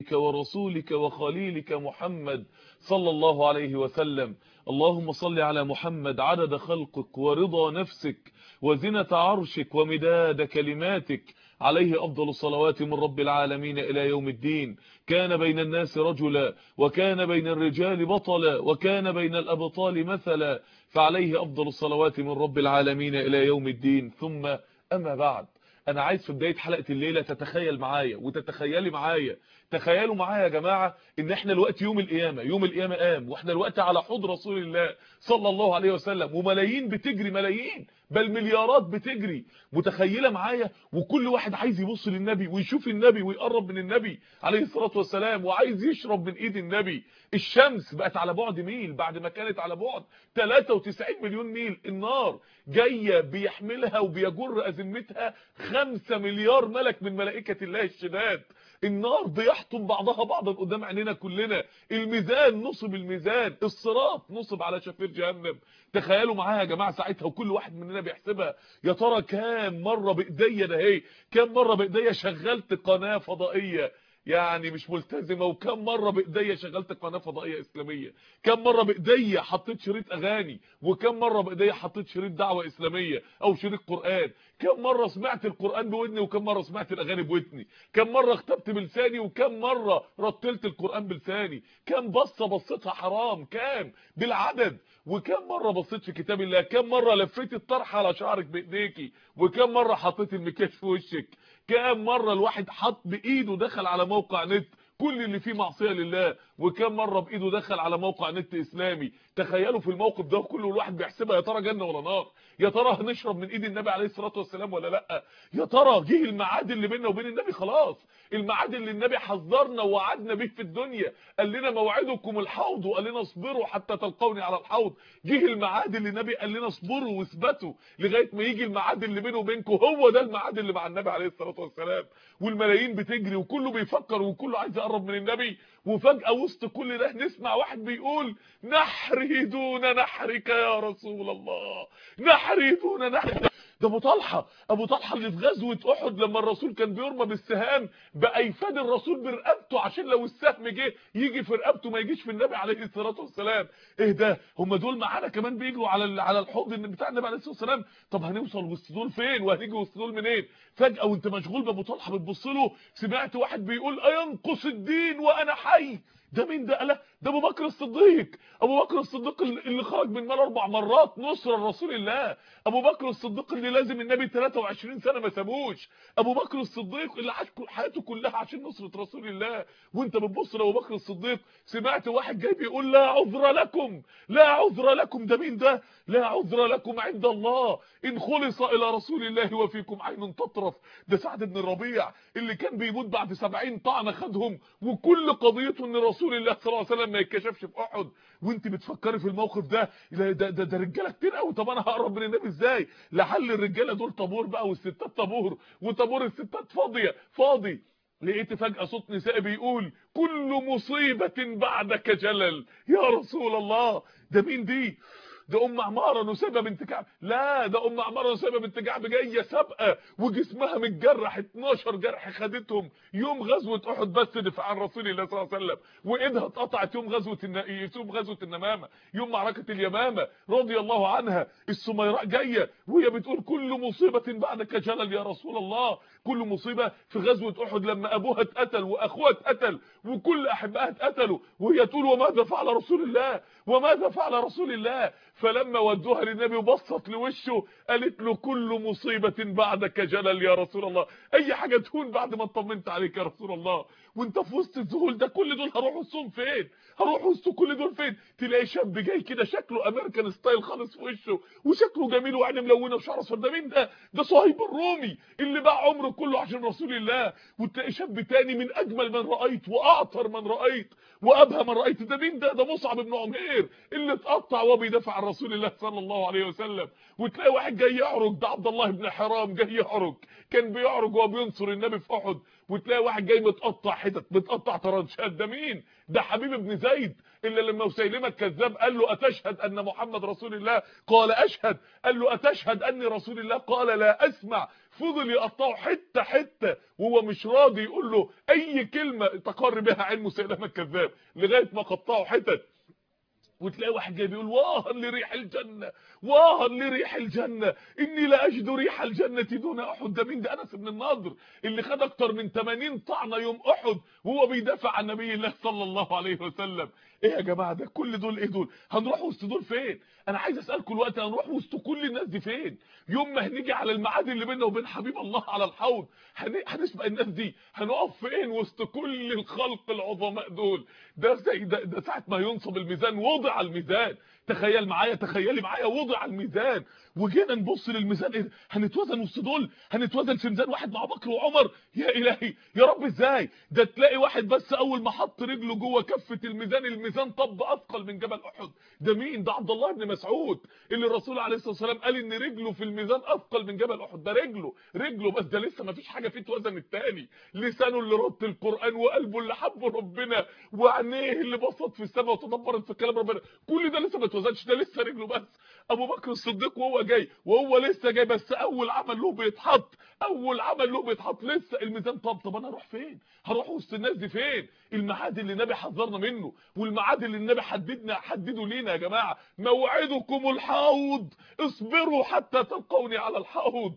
ورسولك وخليلك محمد صلى الله عليه وسلم اللهم صل على محمد عدد خلقك ورضا نفسك وزنة عرشك ومداد كلماتك عليه أفضل الصلوات من رب العالمين إلى يوم الدين كان بين الناس رجلا وكان بين الرجال بطلا وكان بين الأبطال مثلا فعليه أفضل الصلوات من رب العالمين إلى يوم الدين ثم أما بعد أنا عايز في بداية حلقة الليلة تتخيل معايا وتتخيلي معايا تخيلوا معايا يا جماعة ان احنا الوقت يوم القيامة يوم القيامة قام واحنا الوقت على حوض رسول الله صلى الله عليه وسلم وملايين بتجري ملايين بل مليارات بتجري متخيلة معايا وكل واحد عايز يبص للنبي ويشوف النبي ويقرب من النبي عليه الصلاة والسلام وعايز يشرب من ايد النبي الشمس بقت على بعد ميل بعد ما كانت على بعد 93 مليون ميل النار جاية بيحملها وبيجر أزمتها 5 مليار ملك من ملائكة الله الشداد النار بيحطم بعضها بعضا قدام عينينا كلنا الميزان نصب الميزان الصراط نصب على شفير جهنم تخيلوا معايا يا جماعه ساعتها وكل واحد مننا بيحسبها يا ترى كام مره بايديا ده اهي كام مره بايديا شغلت قناه فضائيه يعني مش ملتزمه وكم مره بايديا شغلت قناه فضائيه اسلاميه كم مره بايديا حطيت شريط اغاني وكم مره بايديا حطيت شريط دعوه اسلاميه او شريط قران كم مره سمعت القران بودني وكم مره سمعت الاغاني بودني كم مره اختبت بلساني وكم مره رتلت القران بلساني كم بصه بصيتها حرام كام بالعدد وكم مره بصيت في كتاب الله كم مره لفيت الطرحه على شعرك بايديكي وكم مره حطيت المكياج في وشك كم مره الواحد حط بايده دخل على موقع نت كل اللي فيه معصيه لله وكم مره بايده دخل على موقع نت اسلامي تخيلوا في الموقف ده كله الواحد بيحسبها يا ترى جنه ولا نار يا ترى هنشرب من ايد النبي عليه الصلاه والسلام ولا لا يا ترى جه الميعاد اللي بيننا وبين النبي خلاص الميعاد اللي النبي حذرنا ووعدنا به في الدنيا قال لنا موعدكم الحوض وقال لنا اصبروا حتى تلقوني على الحوض جه الميعاد اللي النبي قال لنا اصبروا واثبتوا لغايه ما يجي الميعاد اللي بينه وبينكم هو ده الميعاد اللي مع النبي عليه الصلاه والسلام والملايين بتجري وكله بيفكر وكله عايز يقرب من النبي وفجاه وسط كل ده نسمع واحد بيقول نحري دون نحرك يا رسول الله نحري دون نحرك ده ابو طلحه ابو طلحه اللي في غزوه احد لما الرسول كان بيرمى بالسهام بقى يفاد الرسول برقبته عشان لو السهم جه يجي في رقبته ما يجيش في النبي عليه الصلاه والسلام ايه ده هم دول معانا كمان بيجوا على على الحوض بتاع النبي عليه الصلاه والسلام طب هنوصل وسط دول فين وهنيجي وسط دول منين فجاه وانت مشغول بابو طلحه بتبص له سمعت واحد بيقول اينقص الدين وانا حي ده مين ده لا ده ابو بكر الصديق ابو بكر الصديق اللي خرج من مال اربع مرات نصر لرسول الله ابو بكر الصديق اللي لازم النبي 23 سنه ما سابوش ابو بكر الصديق اللي عاش حياته كلها عشان نصره رسول الله وانت بتبص لابو بكر الصديق سمعت واحد جاي بيقول لا عذر لكم لا عذر لكم ده مين ده لا عذر لكم عند الله ان خلص الى رسول الله وفيكم عين تطرف ده سعد بن الربيع اللي كان بيموت بعد 70 طعنه خدهم وكل قضيته ان رسول الله صلى الله عليه وسلم ما يتكشفش في احد وانت بتفكري في الموقف ده ده ده, ده, ده رجاله كتير قوي طب انا هقرب من النبي ازاي لحل الرجاله دول طابور بقى والستات طابور وطابور الستات فاضيه فاضي لقيت فجأة صوت نساء بيقول كل مصيبة بعدك جلل يا رسول الله ده مين دي ده ام عماره نسيبه بنت كعب لا ده ام عماره نسيبه بنت كعب جايه سابقه وجسمها متجرح 12 جرح خدتهم يوم غزوه احد بس دفاع عن رسول الله صلى الله عليه وسلم وايدها اتقطعت يوم غزوه الن... يوم غزوه النمامه يوم معركه اليمامه رضي الله عنها السميراء جايه وهي بتقول كل مصيبه بعدك جلل يا رسول الله كل مصيبه في غزوه احد لما ابوها اتقتل واخوها اتقتل وكل احبائها اتقتلوا وهي تقول وماذا فعل رسول الله وماذا فعل رسول الله فلما ودوها للنبي وبصت لوشه قالت له كل مصيبة بعدك جلل يا رسول الله اي حاجة تهون بعد ما اطمنت عليك يا رسول الله وانت في وسط الذهول ده كل دول هروحوا وسطهم فين هروحوا وسط كل دول فين تلاقي شاب جاي كده شكله امريكان ستايل خالص في وشه وشكله جميل وعينه ملونه وشعره اصفر ده مين ده ده صهيب الرومي اللي باع عمره كله عشان رسول الله وتلاقي شاب تاني من اجمل من رايت واعطر من رايت وابهى من رايت ده مين ده ده مصعب بن عمير اللي اتقطع وهو بيدافع عن رسول الله صلى الله عليه وسلم وتلاقي واحد جاي يعرج ده عبد الله بن حرام جاي يعرج كان بيعرج وهو بينصر النبي في احد وتلاقي واحد جاي متقطع حتت متقطع طرنشات ده مين ده حبيب ابن زيد الا لما مسيلمه الكذاب قال له اتشهد ان محمد رسول الله قال اشهد قال له اتشهد اني رسول الله قال لا اسمع فضل يقطعه حته حته وهو مش راضي يقول له اي كلمه تقر بها عين مسيلمه الكذاب لغايه ما قطعه حتت وتلاقي واحد جاي بيقول واها لريح الجنه واها لريح الجنه اني لا اجد ريح الجنه دون احد ده مين ده انس بن النضر اللي خد اكتر من 80 طعنه يوم احد وهو بيدافع عن نبي الله صلى الله عليه وسلم ايه يا جماعه ده كل دول ايه دول هنروح وسط دول فين انا عايز اسالكم الوقت هنروح وسط كل الناس دي فين يوم ما هنيجي على الميعاد اللي بيننا وبين حبيب الله على الحوض هن- هنسبق الناس دي هنقف فين وسط كل الخلق العظماء دول ده زي ده, ده ساعه ما ينصب الميزان وضع الميزان تخيل معايا تخيلي معايا وضع الميزان وجينا نبص للميزان ايه ده؟ هنتوزن وسط دول هنتوزن في ميزان واحد مع بكر وعمر يا الهي يا رب ازاي ده تلاقي واحد بس اول ما حط رجله جوه كفه الميزان الميزان طب اثقل من جبل احد ده مين ده عبد الله بن مسعود اللي الرسول عليه الصلاه والسلام قال ان رجله في الميزان اثقل من جبل احد ده رجله رجله بس ده لسه ما فيش حاجه فيه توزن التاني لسانه اللي رد القران وقلبه اللي حب ربنا وعينيه اللي بصت في السماء وتدبرت في كلام ربنا كل ده لسه ما اتوزنش ده لسه رجله بس ابو بكر الصديق وهو جاي وهو لسه جاي بس اول عمل له بيتحط اول عمل له بيتحط لسه الميزان طب طب انا اروح فين هروح وسط الناس دي فين الميعاد اللي النبي حذرنا منه والميعاد اللي النبي حددنا حدده لينا يا جماعه موعدكم الحوض اصبروا حتى تلقوني على الحوض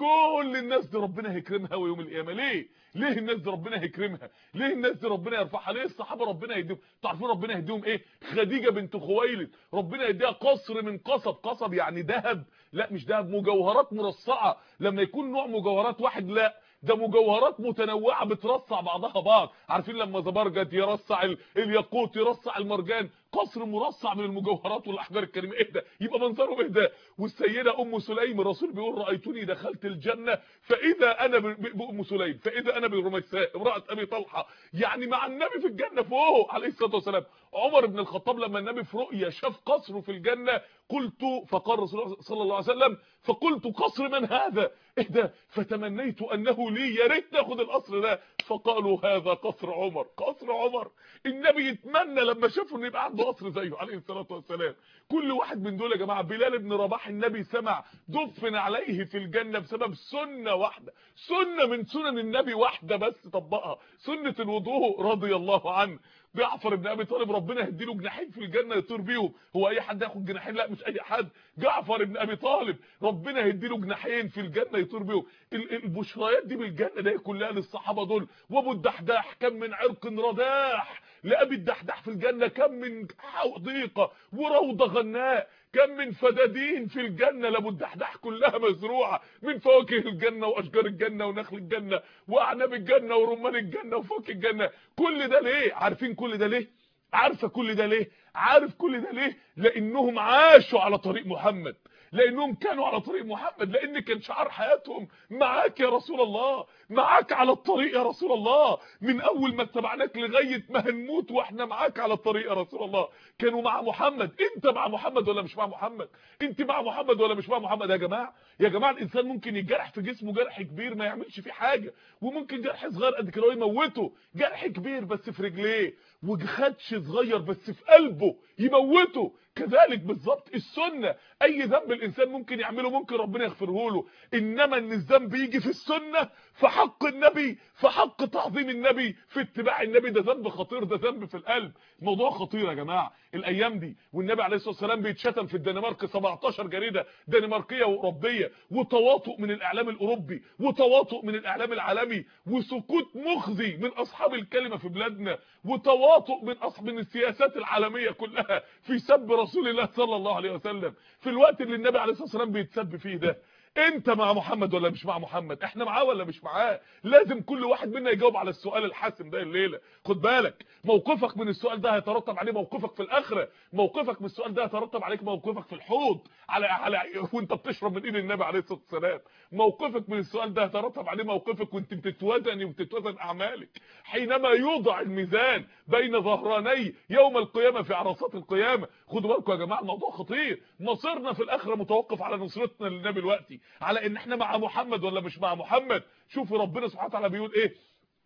كل الناس دي ربنا هيكرمها يوم القيامه ليه ليه الناس دي ربنا هيكرمها ليه الناس دي ربنا يرفعها ليه الصحابه ربنا يهديهم تعرفين ربنا يهديهم ايه خديجه بنت خويلد ربنا يديها قصر من قصب قصب يعني ذهب لا مش ذهب مجوهرات مرصعه لما يكون نوع مجوهرات واحد لا ده مجوهرات متنوعه بترصع بعضها بعض عارفين لما زبرجد يرصع ال- الياقوت يرصع المرجان قصر مرصع من المجوهرات والاحجار الكريمه ايه ده يبقى منظره ايه ده والسيده ام سليم الرسول بيقول رايتني دخلت الجنه فاذا انا ب- ب- بام سليم فاذا انا برميساء امراه ابي طلحه يعني مع النبي في الجنه فوق عليه الصلاه والسلام عمر بن الخطاب لما النبي في رؤيا شاف قصره في الجنه قلت فقال رسول الله صلى الله عليه وسلم فقلت قصر من هذا ايه ده فتمنيت انه لي يا ريت ناخد القصر ده فقالوا هذا قصر عمر قصر عمر النبي يتمنى لما شافه ان يبقى عنده قصر زيه عليه الصلاه والسلام كل واحد من دول يا جماعه بلال بن رباح النبي سمع دفن عليه في الجنه بسبب سنه واحده سنه من سنن النبي واحده بس طبقها سنه الوضوء رضي الله عنه جعفر بن ابي طالب ربنا يديله جناحين في الجنه يطير بيهم هو اي حد ياخد جناحين لا مش اي حد جعفر بن ابي طالب ربنا يديله جناحين في الجنه يطير بيهم ال- البشريات دي بالجنه ده كلها للصحابه دول وابو الدحداح كم من عرق رداح لابي الدحداح في الجنه كم من حديقه وروضه غناء كم من فدادين في الجنه لابو الدحداح كلها مزروعه من فواكه الجنه واشجار الجنه ونخل الجنه واعناب الجنه ورمان الجنه وفواكه الجنه كل ده ليه عارفين كل ده ليه عارفه كل ده ليه عارف كل ده ليه لانهم عاشوا على طريق محمد لانهم كانوا على طريق محمد لان كان شعار حياتهم معاك يا رسول الله معاك على الطريق يا رسول الله من اول ما اتبعناك لغايه ما هنموت واحنا معاك على الطريق يا رسول الله كانوا مع محمد انت مع محمد ولا مش مع محمد انت مع محمد ولا مش مع محمد يا جماعه يا جماعه الانسان ممكن يتجرح في جسمه جرح كبير ما يعملش فيه حاجه وممكن جرح صغير قد كده يموته جرح كبير بس في رجليه وخدش صغير بس في قلبه يموته كذلك بالظبط السنه اي ذنب الانسان ممكن يعمله ممكن ربنا يغفره له انما ان الذنب يجي في السنه في حق النبي في حق تعظيم النبي في اتباع النبي ده ذنب خطير ده ذنب في القلب موضوع خطير يا جماعه الايام دي والنبي عليه الصلاه والسلام بيتشتم في الدنمارك 17 جريده دنماركيه واوروبيه وتواطؤ من الاعلام الاوروبي وتواطؤ من الاعلام العالمي وسكوت مخزي من اصحاب الكلمه في بلادنا وتواطؤ من اصحاب من السياسات العالميه كلها في سب رسول الله صلى الله عليه وسلم في الوقت اللي النبي عليه الصلاه والسلام بيتسب فيه ده انت مع محمد ولا مش مع محمد احنا معاه ولا مش معاه لازم كل واحد منا يجاوب على السؤال الحاسم ده الليله خد بالك موقفك من السؤال ده هيترتب عليه موقفك في الاخره موقفك من السؤال ده هيترتب عليك موقفك في الحوض على على وانت بتشرب من ايد النبي عليه الصلاه والسلام موقفك من السؤال ده هيترتب عليه موقفك وانت بتتوزن وبتتوزن اعمالك حينما يوضع الميزان بين ظهراني يوم القيامه في عرصات القيامه خدوا بالكم يا جماعه الموضوع خطير مصيرنا في الاخره متوقف على نصرتنا للنبي دلوقتي على ان احنا مع محمد ولا مش مع محمد شوفوا ربنا سبحانه وتعالى بيقول ايه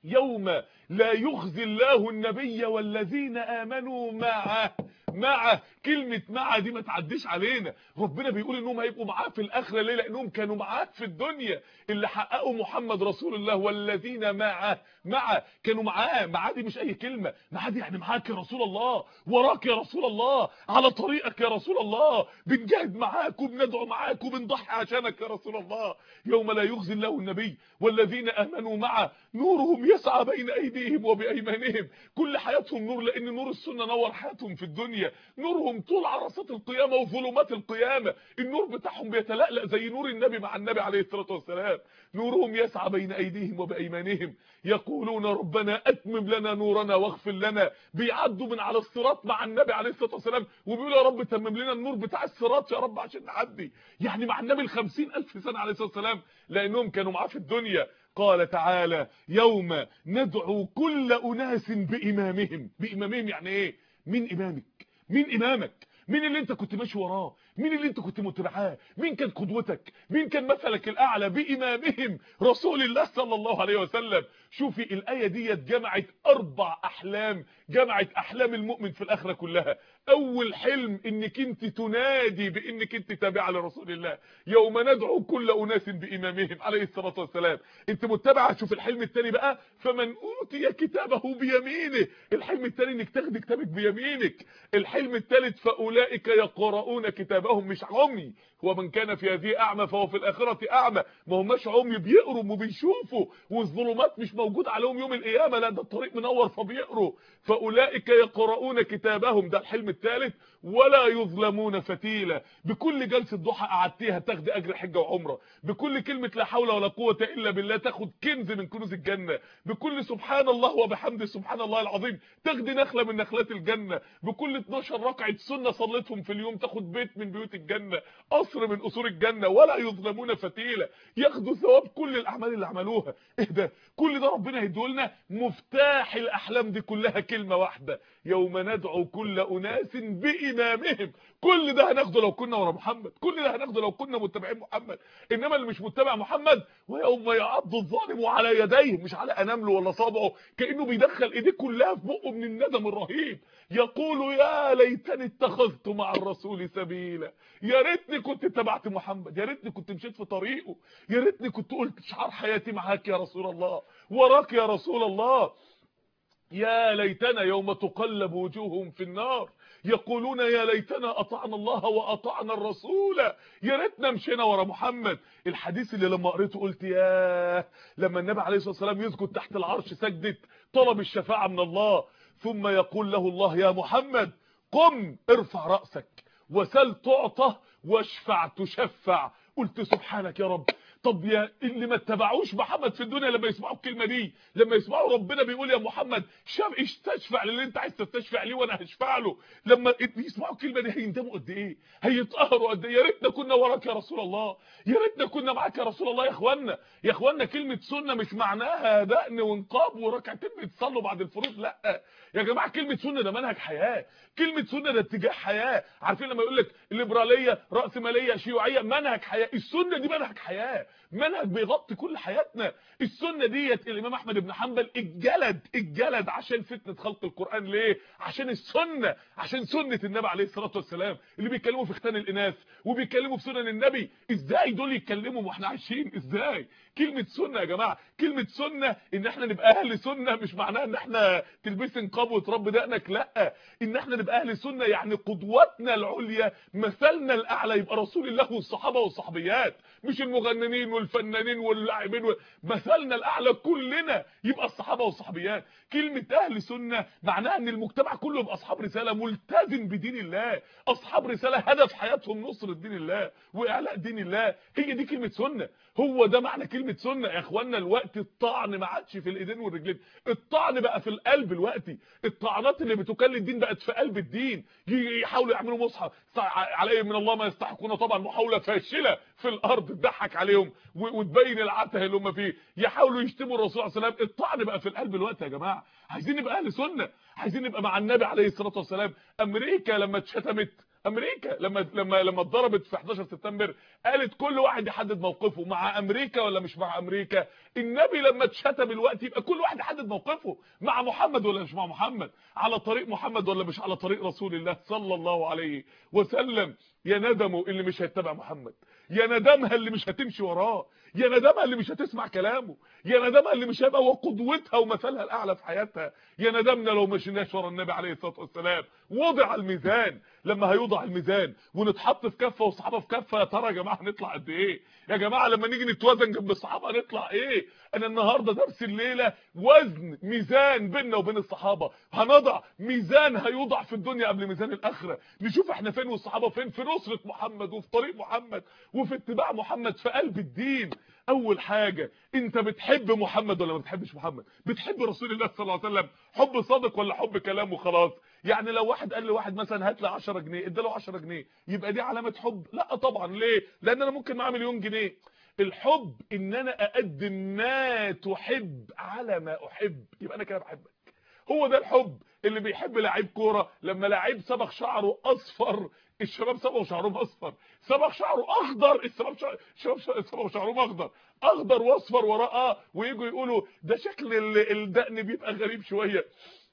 يوم لا يخزي الله النبي والذين آمنوا معه مع كلمة مع دي ما تعديش علينا ربنا بيقول انهم هيبقوا معاه في الاخرة ليه لانهم كانوا معاه في الدنيا اللي حققوا محمد رسول الله والذين معه مع كانوا معاه معاه دي مش اي كلمة معاه دي يعني معاك يا رسول الله وراك يا رسول الله على طريقك يا رسول الله بنجاهد معاك وبندعو معاك وبنضحي عشانك يا رسول الله يوم لا يخزي الله النبي والذين امنوا معه نورهم يسعى بين ايديهم وبايمانهم كل حياتهم نور لان نور السنه نور حياتهم في الدنيا نورهم طول عرصات القيامه وظلمات القيامه النور بتاعهم بيتلألأ زي نور النبي مع النبي عليه الصلاه والسلام نورهم يسعى بين ايديهم وبايمانهم يقولون ربنا اتمم لنا نورنا واغفر لنا بيعدوا من على الصراط مع النبي عليه الصلاه والسلام وبيقولوا يا رب تمم لنا النور بتاع الصراط يا رب عشان نعدي يعني مع النبي ال ألف سنه عليه الصلاه والسلام لانهم كانوا معاه في الدنيا قال تعالى يوم ندعو كل اناس بامامهم بامامهم يعني ايه مين امامك مين امامك مين اللي انت كنت ماشي وراه مين اللي انت كنت متبعاه مين كان قدوتك مين كان مثلك الاعلى بامامهم رسول الله صلى الله عليه وسلم شوفي الايه ديت جمعت اربع احلام جمعت احلام المؤمن في الاخره كلها اول حلم انك انت تنادي بانك انت تابعه لرسول الله يوم ندعو كل اناس بامامهم عليه الصلاه والسلام انت متبعه شوف الحلم الثاني بقى فمن اوتي كتابه بيمينه الحلم الثاني انك تاخدي كتابك بيمينك الحلم الثالث فاولئك يقرؤون كتابهم مش عمي ومن كان في هذه اعمى فهو في الاخره اعمى ما هماش عمي بيقروا وبيشوفوا والظلمات مش موجود عليهم يوم القيامه لا ده الطريق منور فبيقروا فاولئك يقرؤون كتابهم ده الحلم الثالث ولا يظلمون فتيلا بكل جلسه ضحى قعدتيها تاخدي اجر حجه وعمره بكل كلمه لا حول ولا قوه الا بالله تاخد كنز من كنوز الجنه بكل سبحان الله وبحمده سبحان الله العظيم تاخدي نخله من نخلات الجنه بكل 12 ركعه سنه صليتهم في اليوم تاخد بيت من بيوت الجنه قصر من قصور الجنه ولا يظلمون فتيلا ياخدوا ثواب كل الاعمال اللي عملوها ايه ده كل ده ربنا هيدولنا مفتاح الاحلام دي كلها كلمه واحده يوم ندعو كل اناس بامامهم كل ده هناخده لو كنا ورا محمد كل ده هناخده لو كنا متبعين محمد انما اللي مش متبع محمد ويوم يعض الظالم على يديه مش على انامله ولا صابعه كانه بيدخل ايديه كلها في بقه من الندم الرهيب يقول يا ليتني اتخذت مع الرسول سبيلا يا ريتني كنت اتبعت محمد يا ريتني كنت مشيت في طريقه يا ريتني كنت قلت شعار حياتي معاك يا رسول الله وراك يا رسول الله يا ليتنا يوم تقلب وجوههم في النار يقولون يا ليتنا اطعنا الله واطعنا الرسول يا ريتنا مشينا ورا محمد الحديث اللي لما قريته قلت ياه لما النبي عليه الصلاه والسلام يسجد تحت العرش سجده طلب الشفاعه من الله ثم يقول له الله يا محمد قم ارفع راسك وسل تعطى واشفع تشفع قلت سبحانك يا رب طب يا اللي ما اتبعوش محمد في الدنيا لما يسمعوا الكلمه دي لما يسمعوا ربنا بيقول يا محمد شاف استشفع للي انت عايز تستشفع ليه وانا هشفع له لما يسمعوا الكلمه دي هيندموا قد ايه هيتقهروا قد ايه يا ريتنا كنا وراك يا رسول الله يا ريتنا كنا معاك يا رسول الله يا اخوانا يا اخوانا كلمه سنه مش معناها دقن وانقاب وركعتين بتصلوا بعد الفروض لا يا جماعه كلمه سنه ده منهج حياه كلمه سنه ده اتجاه حياه عارفين لما يقول لك الليبراليه راسماليه شيوعيه منهج حياه السنه دي منهج حياه منهج بيغطي كل حياتنا السنه ديت الامام احمد بن حنبل الجلد الجلد عشان فتنه خلق القران ليه عشان السنه عشان سنه النبي عليه الصلاه والسلام اللي بيتكلموا في ختان الاناث وبيتكلموا في سنن النبي ازاي دول يتكلموا واحنا عايشين ازاي كلمه سنه يا جماعه كلمه سنه ان احنا نبقى اهل سنه مش معناها ان احنا تلبسي نقاب وتربي دقنك لا ان احنا نبقى اهل سنه يعني قدوتنا العليا مثلنا الاعلى يبقى رسول الله والصحابه والصحابيات مش المغننين والفنانين واللاعبين و... مثلنا الاعلى كلنا يبقى الصحابه والصحابيات كلمه اهل سنه معناها ان المجتمع كله يبقى اصحاب رساله ملتزم بدين الله اصحاب رساله هدف حياتهم نصره دين الله واعلاء دين الله هي دي كلمه سنه هو ده معنى كلمه سنه يا اخوانا الوقت الطعن ما عادش في الايدين والرجلين الطعن بقى في القلب الوقتي الطعنات اللي بتكلم الدين بقت في قلب الدين يحاولوا يعملوا مصحف عليهم من الله ما يستحقون طبعا محاوله فاشله في الارض تضحك عليهم وتبين العته اللي هم فيه يحاولوا يشتموا الرسول صلى الله عليه وسلم الطعن بقى في القلب الوقت يا جماعه عايزين نبقى اهل سنه عايزين نبقى مع النبي عليه الصلاه والسلام امريكا لما اتشتمت امريكا لما لما لما اتضربت في 11 سبتمبر قالت كل واحد يحدد موقفه مع امريكا ولا مش مع امريكا النبي لما اتشتم الوقت يبقى كل واحد يحدد موقفه مع محمد ولا مش مع محمد على طريق محمد ولا مش على طريق رسول الله صلى الله عليه وسلم يا ندمه اللي مش هيتبع محمد يا ندمها اللي مش هتمشي وراه يا ندمها اللي مش هتسمع كلامه يا ندمها اللي مش هيبقى هو قدوتها ومثلها الاعلى في حياتها يا ندمنا لو مشيناش ورا النبي عليه الصلاه والسلام وضع الميزان لما هيوضع الميزان ونتحط في كفه والصحابه في كفه يا ترى يا جماعه هنطلع قد ايه يا جماعه لما نيجي نتوازن جنب الصحابه هنطلع ايه انا النهارده درس الليله وزن ميزان بيننا وبين الصحابه هنضع ميزان هيوضع في الدنيا قبل ميزان الاخره نشوف احنا فين والصحابه فين في نصره محمد وفي طريق محمد وفي اتباع محمد في قلب الدين اول حاجة انت بتحب محمد ولا ما بتحبش محمد بتحب رسول الله صلى الله عليه وسلم حب صادق ولا حب كلام وخلاص يعني لو واحد قال لواحد مثلا هات لي 10 جنيه اداله 10 جنيه يبقى دي علامة حب لا طبعا ليه لان انا ممكن معاه مليون جنيه الحب ان انا اقدم ما تحب على ما احب يبقى انا كده بحبك هو ده الحب اللي بيحب لعيب كوره لما لعيب صبغ شعره اصفر الشباب صبغوا شعرهم اصفر صبغ شعره اخضر الشباب الشباب صبغوا شعرهم اخضر اخضر واصفر وراه ويجوا يقولوا ده شكل الدقن بيبقى غريب شويه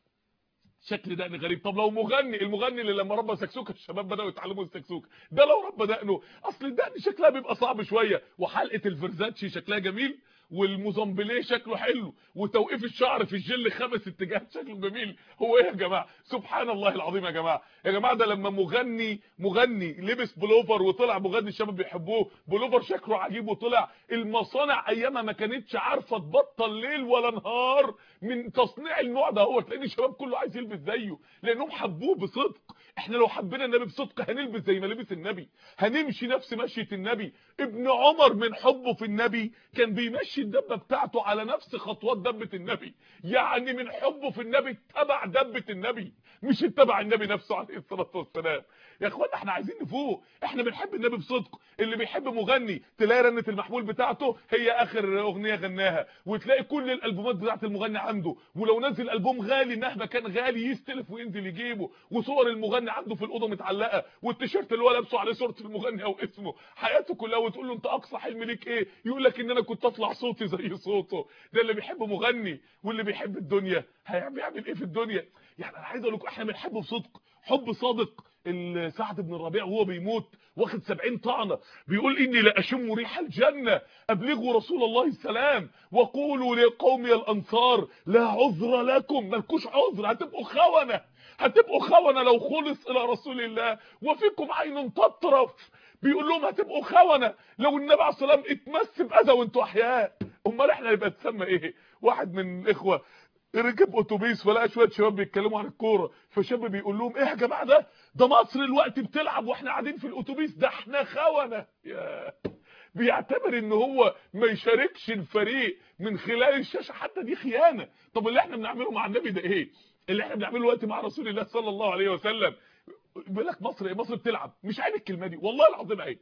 شكل دقن غريب طب لو مغني المغني اللي لما ربى سكسوكه الشباب بداوا يتعلموا السكسوكه ده لو ربى دقنه اصل الدقن شكلها بيبقى صعب شويه وحلقه الفرزاتشي شكلها جميل والموزامبليه شكله حلو وتوقيف الشعر في الجل خمس اتجاهات شكله جميل هو ايه يا جماعه سبحان الله العظيم يا جماعه يا جماعه ده لما مغني مغني لبس بلوفر وطلع مغني الشباب بيحبوه بلوفر شكله عجيب وطلع المصانع ايامها ما كانتش عارفه تبطل ليل ولا نهار من تصنيع النوع ده هو تلاقي الشباب كله عايز يلبس زيه لانهم حبوه بصدق احنا لو حبينا النبي بصدق هنلبس زي ما لبس النبي هنمشي نفس مشيه النبي ابن عمر من حبه في النبي كان بيمشي الدبه بتاعته على نفس خطوات دبه النبي يعني من حبه في النبي اتبع دبه النبي مش اتبع النبي نفسه عليه الصلاه والسلام يا اخوانا احنا عايزين نفوق احنا بنحب النبي بصدق اللي بيحب مغني تلاقي رنه المحمول بتاعته هي اخر اغنيه غناها وتلاقي كل الالبومات بتاعه المغني عنده ولو نزل البوم غالي مهما كان غالي يستلف وينزل يجيبه وصور المغني عنده في الاوضه متعلقه والتيشيرت اللي هو لابسه عليه صوره المغني او اسمه حياته كلها وتقول له انت اقصى حلم ليك ايه يقول لك ان انا كنت اطلع صوتي زي صوته ده اللي بيحب مغني واللي بيحب الدنيا هيعمل ايه في الدنيا يعني انا عايز اقول لكم احنا بنحبه بصدق حب صادق سعد بن الربيع وهو بيموت واخد 70 طعنه بيقول اني لاشم ريح الجنه ابلغوا رسول الله السلام وقولوا لقومي الانصار لا عذر لكم مالكوش عذر هتبقوا خونه هتبقوا خونه لو خلص الى رسول الله وفيكم عين تطرف بيقول لهم هتبقوا خونه لو النبي عليه الصلاه والسلام اتمس باذى وانتوا احياء امال احنا يبقى تسمى ايه واحد من الاخوه ركب اتوبيس فلقى شويه شباب بيتكلموا عن الكوره فشاب بيقول لهم ايه يا جماعه ده ده مصر الوقت بتلعب واحنا قاعدين في الاتوبيس ده احنا خونه يا بيعتبر ان هو ما يشاركش الفريق من خلال الشاشه حتى دي خيانه طب اللي احنا بنعمله مع النبي ده ايه اللي احنا بنعمله دلوقتي مع رسول الله صلى الله عليه وسلم بيقول لك مصر ايه مصر بتلعب مش عيب الكلمه دي والله العظيم عيب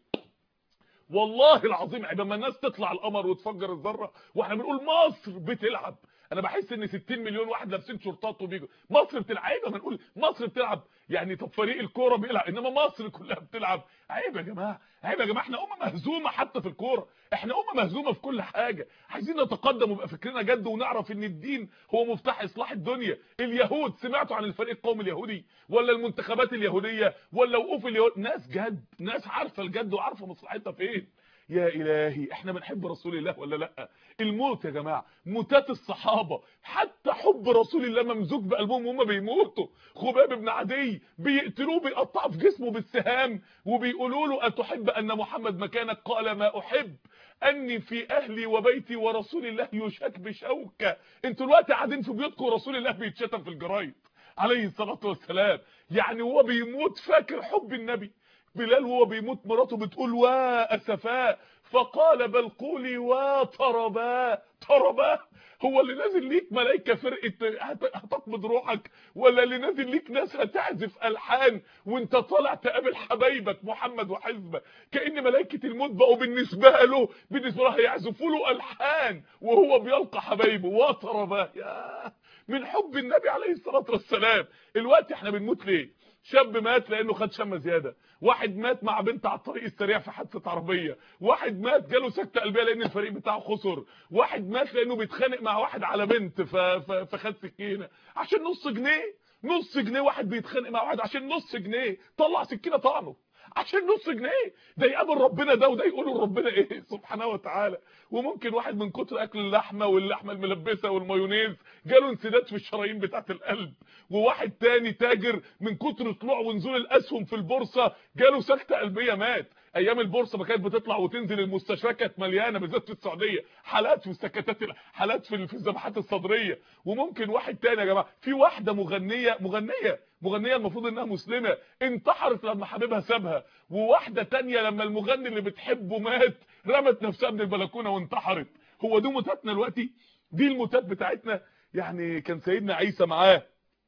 والله العظيم عيب لما الناس تطلع القمر وتفجر الذره واحنا بنقول مصر بتلعب انا بحس ان 60 مليون واحد لابسين شورتات وبيجوا مصر بتلعب عيب ما نقول مصر بتلعب يعني طب فريق الكوره بيلعب انما مصر كلها بتلعب عيب يا جماعه عيب يا جماعه احنا امه مهزومه حتى في الكوره احنا امه مهزومه في كل حاجه عايزين نتقدم ويبقى فكرنا جد ونعرف ان الدين هو مفتاح اصلاح الدنيا اليهود سمعتوا عن الفريق القومي اليهودي ولا المنتخبات اليهوديه ولا وقوف اليهود ناس جد ناس عارفه الجد وعارفه مصلحتها فين يا الهي احنا بنحب رسول الله ولا لا الموت يا جماعه موتات الصحابه حتى حب رسول الله ممزوج بقلبهم وهم بيموتوا خباب بن عدي بيقتلوه بيقطعوا في جسمه بالسهام وبيقولوا له اتحب ان محمد مكانك قال ما احب اني في اهلي وبيتي ورسول الله يشك بشوكه انتوا دلوقتي قاعدين في بيوتكم ورسول الله بيتشتم في الجرايد عليه الصلاه والسلام يعني هو بيموت فاكر حب النبي بلال وهو بيموت مراته بتقول وا اسفاء فقال بل قولي وا طربا طربا هو اللي نازل ليك ملائكه فرقه هتقبض روحك ولا اللي نازل ليك ناس هتعزف الحان وانت طالع تقابل حبايبك محمد وحزبه كان ملائكه الموت بقوا بالنسبه له بالنسبه له هيعزفوا له الحان وهو بيلقى حبايبه وا طربا يا من حب النبي عليه الصلاه والسلام الوقت احنا بنموت ليه شاب مات لانه خد شمه زياده واحد مات مع بنت على الطريق السريع في حادثه عربيه واحد مات جاله سكته قلبيه لان الفريق بتاعه خسر واحد مات لانه بيتخانق مع واحد على بنت ف... ف... فخد سكينه عشان نص جنيه نص جنيه واحد بيتخانق مع واحد عشان نص جنيه طلع سكينه طعنه عشان نص جنيه ده يقابل ربنا ده وده يقولوا لربنا ايه سبحانه وتعالى وممكن واحد من كتر اكل اللحمه واللحمه الملبسه والمايونيز جاله انسداد في الشرايين بتاعه القلب وواحد تاني تاجر من كتر طلوع ونزول الاسهم في البورصه جاله سكته قلبيه مات ايام البورصه ما كانت بتطلع وتنزل المستشفى كانت مليانه بالذات في السعوديه حالات في السكتات حالات في في الذبحات الصدريه وممكن واحد تاني يا جماعه في واحده مغنيه مغنيه مغنيه المفروض انها مسلمه انتحرت لما حبيبها سابها وواحده تانية لما المغني اللي بتحبه مات رمت نفسها من البلكونه وانتحرت هو دي موتاتنا دلوقتي دي الموتات بتاعتنا يعني كان سيدنا عيسى معاه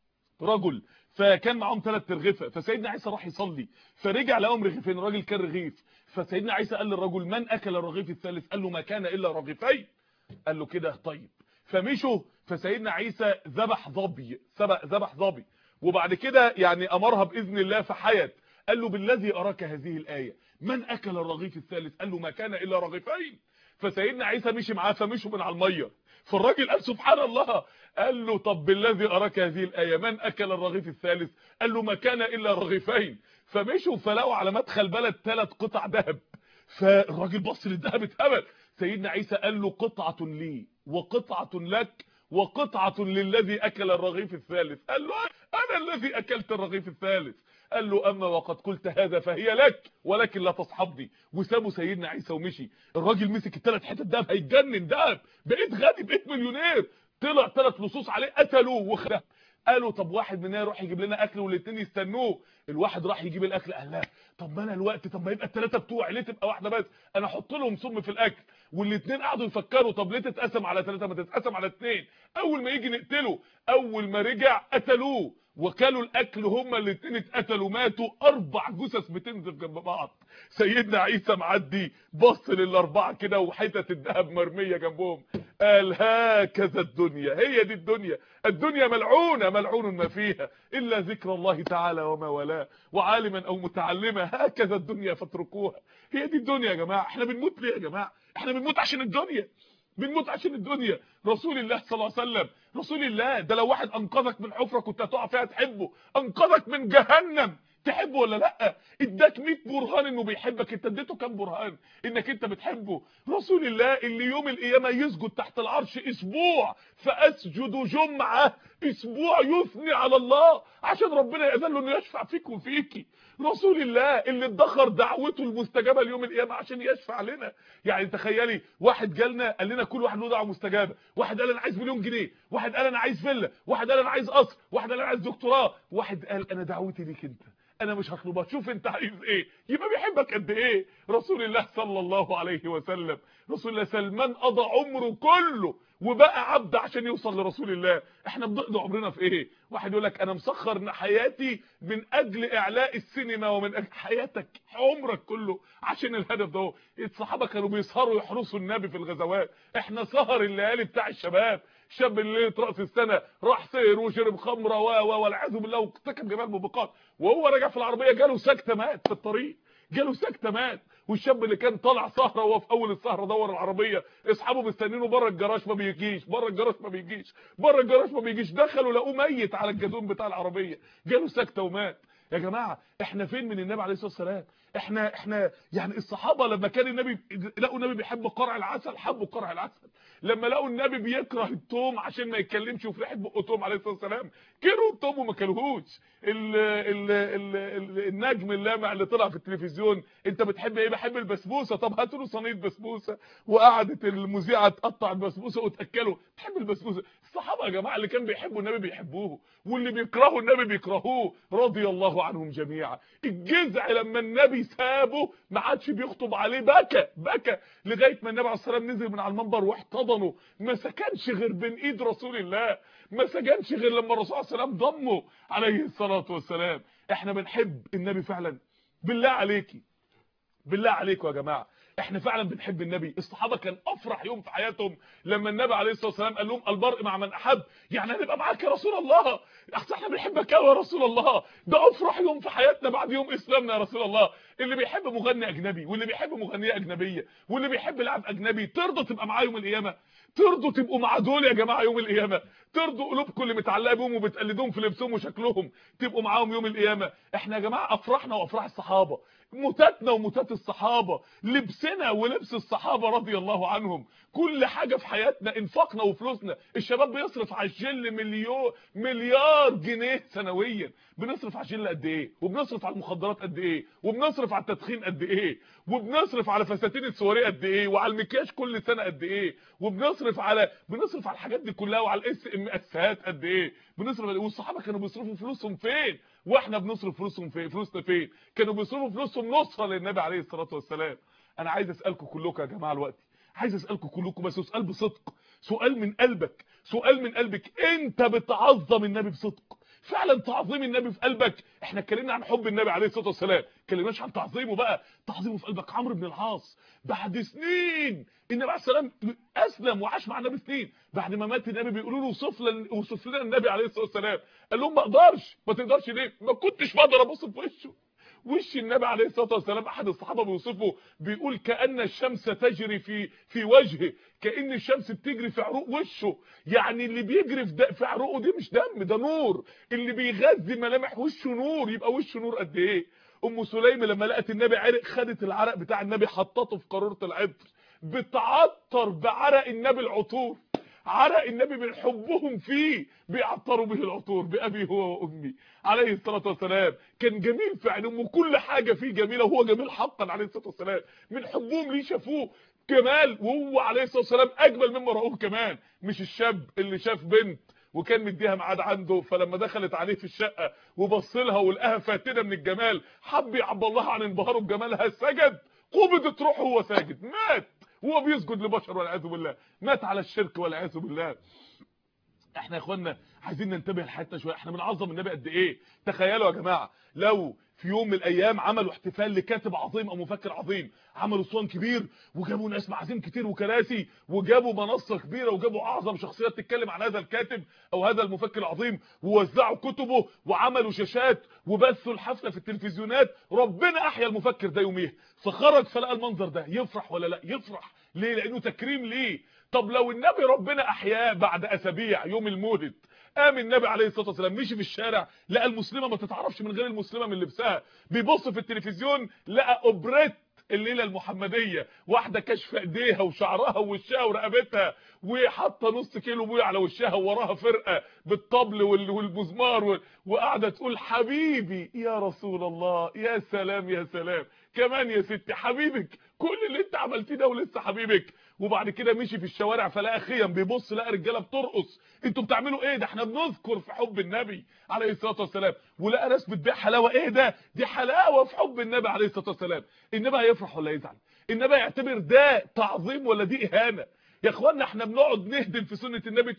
رجل فكان معاهم ثلاث ترغيفه فسيدنا عيسى راح يصلي فرجع لهم رغيفين الراجل كان رغيف فسيدنا عيسى قال للرجل من اكل الرغيف الثالث قال له ما كان الا رغيفين قال له كده طيب فمشوا فسيدنا عيسى ذبح ظبي ذبح ظبي وبعد كده يعني امرها باذن الله فحيت قال له بالذي اراك هذه الايه من اكل الرغيف الثالث قال له ما كان الا رغيفين فسيدنا عيسى مشي معاه فمشوا من على الميه فالراجل قال سبحان الله قال له طب بالذي اراك هذه الايه من اكل الرغيف الثالث قال له ما كان الا رغيفين فمشوا فلقوا على مدخل بلد ثلاث قطع ذهب فالراجل بص للذهب اتهبل سيدنا عيسى قال له قطعه لي وقطعه لك وقطعه للذي اكل الرغيف الثالث قال له انا الذي اكلت الرغيف الثالث قال له اما وقد قلت هذا فهي لك ولكن لا تصحبني وسابوا سيدنا عيسى ومشي الراجل مسك الثلاث حتت دهب هيتجنن دهب بقيت غني بقيت مليونير طلع ثلاث لصوص عليه قتلوه وخده قالوا طب واحد مننا يروح يجيب لنا اكل والاثنين يستنوه الواحد راح يجيب الاكل قال لا طب ما انا الوقت طب ما يبقى الثلاثه بتوعي ليه تبقى واحده بس انا احط لهم سم في الاكل والاثنين قعدوا يفكروا طب ليه تتقسم على ثلاثه ما تتقسم على اثنين اول ما يجي نقتله اول ما رجع قتلوه وكلوا الاكل هما الاثنين اتقتلوا ماتوا اربع جثث بتنزف جنب بعض سيدنا عيسى معدي بص للاربعه كده وحتت الذهب مرميه جنبهم قال هكذا الدنيا هي دي الدنيا الدنيا ملعونه ملعون ما فيها الا ذكر الله تعالى وما والاه وعالما او متعلما هكذا الدنيا فاتركوها هي دي الدنيا يا جماعه احنا بنموت ليه يا جماعه احنا بنموت عشان الدنيا بنموت عشان الدنيا رسول الله صلى الله عليه وسلم رسول الله ده لو واحد انقذك من حفره كنت هتقع فيها تحبه انقذك من جهنم تحبه ولا لا اداك 100 برهان انه بيحبك انت اديته كام برهان انك انت بتحبه رسول الله اللي يوم القيامه يسجد تحت العرش اسبوع فاسجد جمعه اسبوع يثني على الله عشان ربنا ياذن له انه يشفع فيك وفيكي رسول الله اللي ادخر دعوته المستجابه ليوم القيامه عشان يشفع لنا يعني تخيلي واحد جالنا قال لنا كل واحد له دعوه مستجابه واحد قال انا عايز مليون جنيه واحد قال انا عايز فيلا واحد قال انا عايز قصر واحد قال انا عايز دكتوراه واحد قال انا دعوتي ليك انت انا مش هطلبها شوف انت عايز ايه يبقى بيحبك قد ايه رسول الله صلى الله عليه وسلم رسول الله سلمان قضى عمره كله وبقى عبد عشان يوصل لرسول الله احنا بنقضي عمرنا في ايه واحد يقول لك انا مسخر حياتي من اجل اعلاء السينما ومن اجل حياتك عمرك كله عشان الهدف ده الصحابه كانوا بيسهروا يحرسوا النبي في الغزوات احنا سهر الليالي بتاع الشباب شاب اللي ليله راس السنه راح سهر وشرب خمره و والعياذ بالله وارتكب جميع الموبقات وهو راجع في العربيه جاله سكته مات في الطريق جاله سكته مات والشاب اللي كان طالع سهره وهو في اول السهره دور العربيه اصحابه مستنينه بره الجراج ما بيجيش بره الجراج ما بيجيش بره الجراج ما بيجيش دخلوا لقوه ميت على الجدون بتاع العربيه جاله سكته ومات يا جماعه احنا فين من النبي عليه الصلاه والسلام احنا احنا يعني الصحابه لما كان النبي لقوا النبي بيحب قرع العسل حبوا قرع العسل لما لقوا النبي بيكره التوم عشان ما يتكلمش وفي ريحه بقه توم عليه الصلاه والسلام كرهوا التوم وما كلوهوش ال ال ال ال النجم اللامع اللي طلع في التلفزيون انت بتحب ايه بحب البسبوسه طب هاتوا له صينيه بسبوسه وقعدت المذيعه تقطع البسبوسه وتاكله تحب البسبوسه الصحابه يا جماعه اللي كانوا بيحبوا النبي بيحبوه واللي بيكرهوا النبي بيكرهوه رضي الله عنهم جميعا الجزع لما النبي سابه ما عادش بيخطب عليه بكى بكى لغايه ما النبي عليه الصلاه والسلام نزل من على المنبر واحتضنه ما سكنش غير بين ايد رسول الله ما سكنش غير لما الرسول عليه السلام ضمه عليه الصلاه والسلام احنا بنحب النبي فعلا بالله عليكي بالله عليكم يا جماعه احنا فعلا بنحب النبي الصحابه كان افرح يوم في حياتهم لما النبي عليه الصلاه والسلام قال لهم البرء مع من احب يعني هنبقى معاك يا رسول الله احسن احنا بنحبك قوي يا رسول الله ده افرح يوم في حياتنا بعد يوم اسلامنا يا رسول الله اللي بيحب مغني اجنبي واللي بيحب مغنيه اجنبيه واللي بيحب لاعب اجنبي ترضى تبقى معاه يوم القيامه ترضوا تبقوا مع دول يا جماعه يوم القيامه ترضوا قلوبكم اللي متعلقه بيهم وبتقلدوهم في لبسهم وشكلهم تبقوا معاهم يوم القيامه احنا يا جماعه افرحنا وافراح الصحابه موتاتنا وموتات الصحابه لبسنا ولبس الصحابه رضي الله عنهم كل حاجه في حياتنا انفاقنا وفلوسنا الشباب بيصرف على الجل مليون مليار جنيه سنويا بنصرف على الجل قد ايه وبنصرف على المخدرات قد ايه وبنصرف على التدخين قد ايه وبنصرف على فساتين السواري قد ايه وعلى المكياج كل سنه قد ايه وبنصرف على بنصرف على الحاجات دي كلها وعلى الاس ام اسات قد ايه بنصرف والصحابه كانوا بيصرفوا فلوسهم فين واحنا بنصرف فلوسهم فين فلوسنا فين كانوا بيصرفوا فلوسهم نصره للنبي عليه الصلاه والسلام انا عايز اسالكم كلكم يا جماعه دلوقتي عايز اسالكم كلكم بس سؤال بصدق سؤال من قلبك سؤال من قلبك انت بتعظم النبي بصدق فعلا تعظيم النبي في قلبك احنا اتكلمنا عن حب النبي عليه الصلاه والسلام اتكلمناش عن تعظيمه بقى تعظيمه في قلبك عمرو بن العاص بعد سنين النبي عليه السلام اسلم وعاش مع النبي سنين بعد ما مات النبي بيقولوا له وصف لنا وصف لنا النبي عليه الصلاه والسلام قال لهم ما اقدرش ما تقدرش ليه ما كنتش بقدر ابص في وشه وش النبي عليه الصلاه والسلام احد الصحابه بيوصفه بيقول كان الشمس تجري في في وجهه كان الشمس بتجري في عروق وشه يعني اللي بيجري في, في عروقه دي مش دم ده نور اللي بيغذي ملامح وشه نور يبقى وشه نور قد ايه ام سليم لما لقت النبي عرق خدت العرق بتاع النبي حطته في قاروره العطر بتعطر بعرق النبي العطور عرق النبي من حبهم فيه بيعطروا به العطور بأبي هو وأمي عليه الصلاة والسلام كان جميل في عينهم وكل حاجة فيه جميلة وهو جميل حقا عليه الصلاة والسلام من حبهم ليه شافوه جمال وهو عليه الصلاة والسلام أجمل مما رأوه كمان مش الشاب اللي شاف بنت وكان مديها ميعاد عنده فلما دخلت عليه في الشقة وبص لها ولقاها فاتنة من الجمال حب يعبد الله عن انبهاره بجمالها سجد قبضت روحه وهو ساجد مات وهو بيسجد لبشر والعياذ بالله مات على الشرك والعياذ بالله احنا يا اخوانا عايزين ننتبه لحياتنا شويه احنا بنعظم النبي قد ايه تخيلوا يا جماعه لو في يوم من الايام عملوا احتفال لكاتب عظيم او مفكر عظيم عملوا صوان كبير وجابوا ناس معازيم كتير وكراسي وجابوا منصه كبيره وجابوا اعظم شخصيات تتكلم عن هذا الكاتب او هذا المفكر العظيم ووزعوا كتبه وعملوا شاشات وبثوا الحفله في التلفزيونات ربنا احيا المفكر ده يوميها فخرج فلقى المنظر ده يفرح ولا لا يفرح ليه لانه تكريم ليه طب لو النبي ربنا احياه بعد اسابيع يوم المولد قام النبي عليه الصلاه والسلام مشي في الشارع لقى المسلمه ما تتعرفش من غير المسلمه من لبسها بيبص في التلفزيون لقى اوبريت الليله المحمديه واحده كشف ايديها وشعرها ووشها ورقبتها وحاطه نص كيلو بويه على وشها ووراها فرقه بالطبل والمزمار وقاعده تقول حبيبي يا رسول الله يا سلام يا سلام كمان يا ستي حبيبك كل اللي انت عملتيه ده ولسه حبيبك وبعد كده مشي في الشوارع فلقى خيم بيبص لقى رجاله بترقص انتوا بتعملوا ايه ده احنا بنذكر في حب النبي عليه الصلاه والسلام ولقى ناس بتبيع حلاوه ايه ده دي حلاوه في حب النبي عليه الصلاه والسلام النبي هيفرح ولا يزعل النبي يعتبر ده تعظيم ولا دي اهانه يا اخوانا احنا بنقعد نهدم في سنه النبي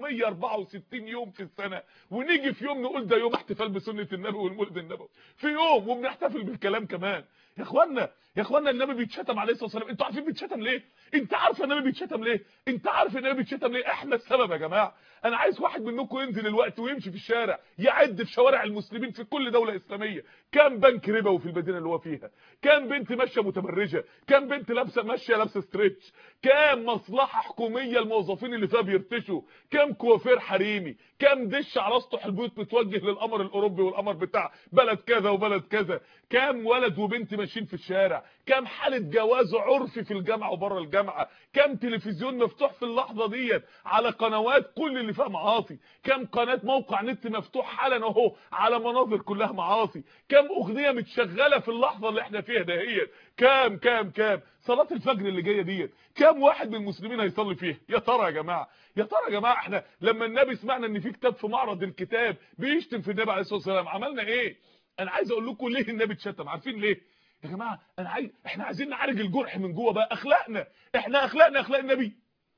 364 يوم في السنه ونيجي في يوم نقول ده يوم احتفال بسنه النبي والمولد النبوي في يوم وبنحتفل بالكلام كمان يا اخوانا يا اخوانا النبي بيتشتم عليه الصلاه والسلام انتوا عارفين بيتشتم ليه انت عارف النبي بيتشتم ليه انت عارف النبي بيتشتم ليه احنا السبب يا جماعه انا عايز واحد منكم ينزل الوقت ويمشي في الشارع يعد في شوارع المسلمين في كل دوله اسلاميه كام بنك ربوي في المدينه اللي هو فيها كام بنت ماشيه متبرجه كام بنت لابسه ماشيه لابسه ستريتش كام مصلحه حكوميه الموظفين اللي فيها بيرتشوا كام كوافير حريمي كام دش على اسطح البيوت متوجه للقمر الاوروبي والقمر بتاع بلد كذا وبلد كذا كام ولد وبنت ماشيين في الشارع كام حاله جواز عرفي في الجامعه وبره الجامعه كام تلفزيون مفتوح في اللحظه ديت على قنوات كل اللي فيها معاصي كام قناه موقع نت مفتوح حالا اهو على مناظر كلها معاصي كام اغنيه متشغله في اللحظه اللي احنا فيها دهيت كام كام كام صلاه الفجر اللي جايه ديت كام واحد من المسلمين هيصلي فيها يا ترى يا جماعه يا ترى يا جماعه احنا لما النبي سمعنا ان في كتاب في معرض الكتاب بيشتم في النبي عليه الصلاه والسلام عملنا ايه انا عايز اقول لكم ليه النبي اتشتم عارفين ليه يا جماعه انا عايز احنا عايزين نعالج الجرح من جوه بقى اخلاقنا احنا اخلاقنا اخلاق النبي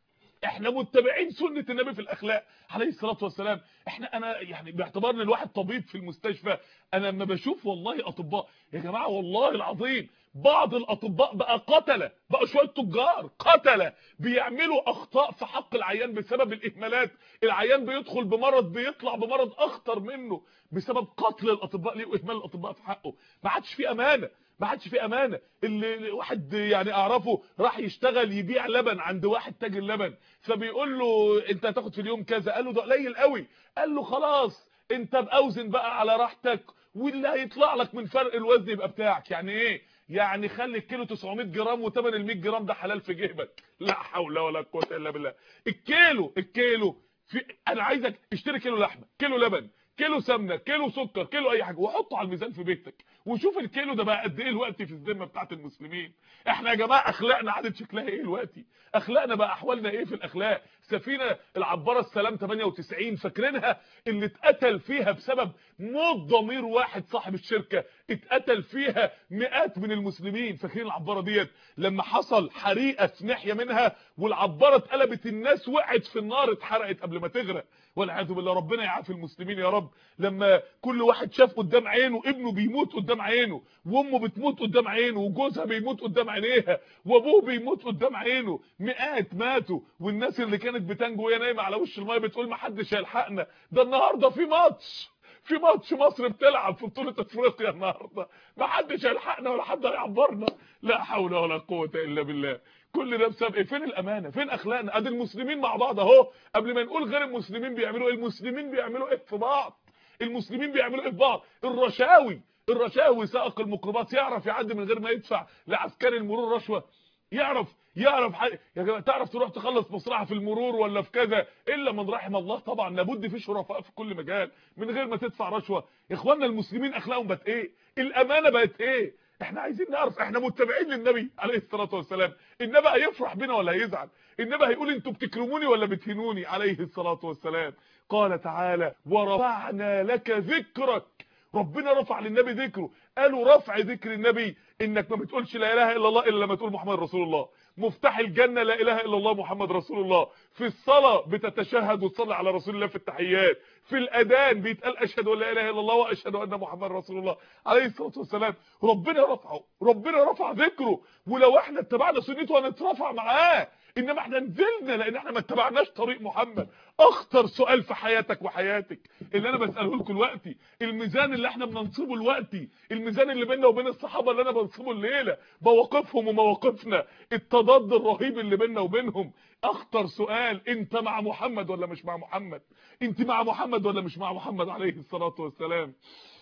احنا متبعين سنه النبي في الاخلاق عليه الصلاه والسلام احنا انا يعني باعتبار ان الواحد طبيب في المستشفى انا لما بشوف والله اطباء يا جماعه والله العظيم بعض الاطباء بقى قتله بقى شويه تجار قتله بيعملوا اخطاء في حق العيان بسبب الاهمالات العيان بيدخل بمرض بيطلع بمرض اخطر منه بسبب قتل الاطباء ليه واهمال الاطباء في حقه ما عادش في امانه ما عادش في امانه اللي واحد يعني اعرفه راح يشتغل يبيع لبن عند واحد تاجر لبن فبيقول له انت هتاخد في اليوم كذا قال له ده قليل قوي قال له خلاص انت باوزن بقى على راحتك واللي هيطلع لك من فرق الوزن يبقى بتاعك يعني ايه يعني خلي الكيلو 900 جرام وثمن ال 100 جرام ده حلال في جيبك لا حول ولا قوه الا بالله الكيلو الكيلو في انا عايزك اشتري كيلو لحمه كيلو لبن كيلو سمنه كيلو سكر كيلو اي حاجه وحطه على الميزان في بيتك وشوف الكيلو ده بقى قد ايه الوقت في الذمه بتاعت المسلمين احنا يا جماعه اخلاقنا عادت شكلها ايه دلوقتي اخلاقنا بقى احوالنا ايه في الاخلاق سفينه العباره السلام 98 فاكرينها اللي اتقتل فيها بسبب موت ضمير واحد صاحب الشركه اتقتل فيها مئات من المسلمين فاكرين العباره ديت لما حصل حريقه في ناحيه منها والعباره اتقلبت الناس وقعت في النار اتحرقت قبل ما تغرق والعياذ بالله ربنا يعافي المسلمين يا رب لما كل واحد شاف قدام عينه ابنه بيموت قدام عينه وامه بتموت قدام عينه وجوزها بيموت قدام عينيها وابوه بيموت قدام عينه مئات ماتوا والناس اللي كانت بتنجو وهي نايمه على وش الميه بتقول ما حدش هيلحقنا ده النهارده في ماتش في ماتش مصر بتلعب في بطوله افريقيا النهارده ما حدش هيلحقنا ولا حد هيعبرنا لا حول ولا قوه الا بالله كل ده بسبب ايه فين الامانه فين اخلاقنا ادي المسلمين مع بعض اهو قبل ما نقول غير المسلمين بيعملوا ايه المسلمين بيعملوا ايه في بعض المسلمين بيعملوا ايه في بعض الرشاوي الرشاوي سائق الميكروباص يعرف يعدي من غير ما يدفع لعسكري المرور رشوه يعرف يعرف حق... يا جماعه تعرف تروح تخلص مصلحه في المرور ولا في كذا الا من رحم الله طبعا لابد في شرفاء في كل مجال من غير ما تدفع رشوه يا اخوانا المسلمين اخلاقهم بقت ايه الامانه بقت ايه احنا عايزين نعرف احنا متبعين للنبي عليه الصلاه والسلام النبي هيفرح بينا ولا هيزعل النبي هيقول انتوا بتكرموني ولا بتهينوني عليه الصلاه والسلام قال تعالى ورفعنا لك ذكرك ربنا رفع للنبي ذكره قالوا رفع ذكر النبي انك ما بتقولش لا اله الا الله الا لما تقول محمد رسول الله مفتاح الجنه لا اله الا الله محمد رسول الله في الصلاه بتتشهد وتصلي على رسول الله في التحيات في الاذان بيتقال اشهد ان لا اله الا الله واشهد ان محمد رسول الله عليه الصلاه والسلام ربنا رفعه ربنا رفع ذكره ولو احنا اتبعنا سنته هنترفع معاه انما احنا نزلنا لان احنا ما اتبعناش طريق محمد اخطر سؤال في حياتك وحياتك اللي انا بساله لكم دلوقتي الميزان اللي احنا بننصبه دلوقتي الميزان اللي بيننا وبين الصحابه اللي انا بنصبه الليله مواقفهم ومواقفنا التضاد الرهيب اللي بيننا وبينهم اخطر سؤال انت مع محمد ولا مش مع محمد انت مع محمد ولا مش مع محمد عليه الصلاه والسلام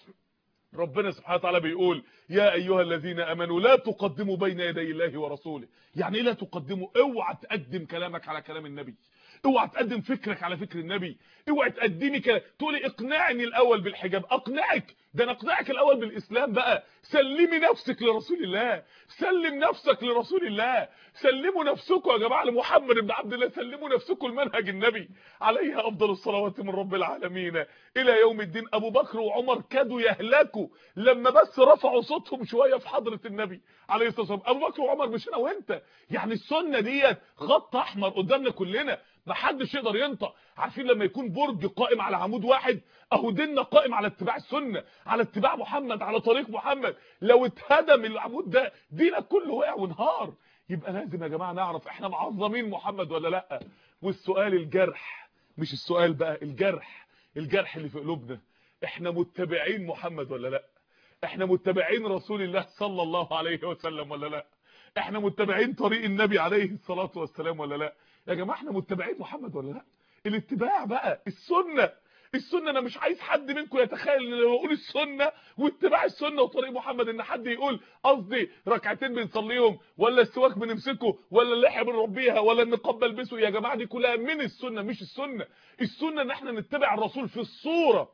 ربنا سبحانه وتعالى بيقول يا ايها الذين امنوا لا تقدموا بين يدي الله ورسوله يعني ايه لا تقدموا اوعى تقدم كلامك على كلام النبي اوعى تقدم فكرك على فكر النبي اوعى تقدمي كلام تقولي اقنعني الاول بالحجاب اقنعك ده انا اقنعك الاول بالاسلام بقى سلمي نفسك لرسول الله سلم نفسك لرسول الله سلموا نفسكم يا جماعه لمحمد بن عبد الله سلموا نفسكم لمنهج النبي عليه افضل الصلوات من رب العالمين الى يوم الدين ابو بكر وعمر كادوا يهلكوا لما بس رفعوا صوتهم شويه في حضره النبي عليه الصلاه والسلام ابو بكر وعمر مش انا وانت يعني السنه ديت خط احمر قدامنا كلنا ما حدش يقدر ينطق عارفين لما يكون برج قائم على عمود واحد اهو ديننا قائم على اتباع السنه على اتباع محمد على طريق محمد لو اتهدم العمود ده دينك كله وقع وانهار يبقى لازم يا جماعه نعرف احنا معظمين محمد ولا لا والسؤال الجرح مش السؤال بقى الجرح الجرح اللي في قلوبنا احنا متبعين محمد ولا لا احنا متبعين رسول الله صلى الله عليه وسلم ولا لا احنا متبعين طريق النبي عليه الصلاه والسلام ولا لا يا جماعه احنا متبعين محمد ولا لا الاتباع بقى السنه السنه انا مش عايز حد منكم يتخيل ان لو اقول السنه واتباع السنه وطريق محمد ان حد يقول قصدي ركعتين بنصليهم ولا السواك بنمسكه ولا اللحيه بنربيها ولا النقاب بلبسه يا جماعه دي كلها من السنه مش السنه السنه ان احنا نتبع الرسول في الصوره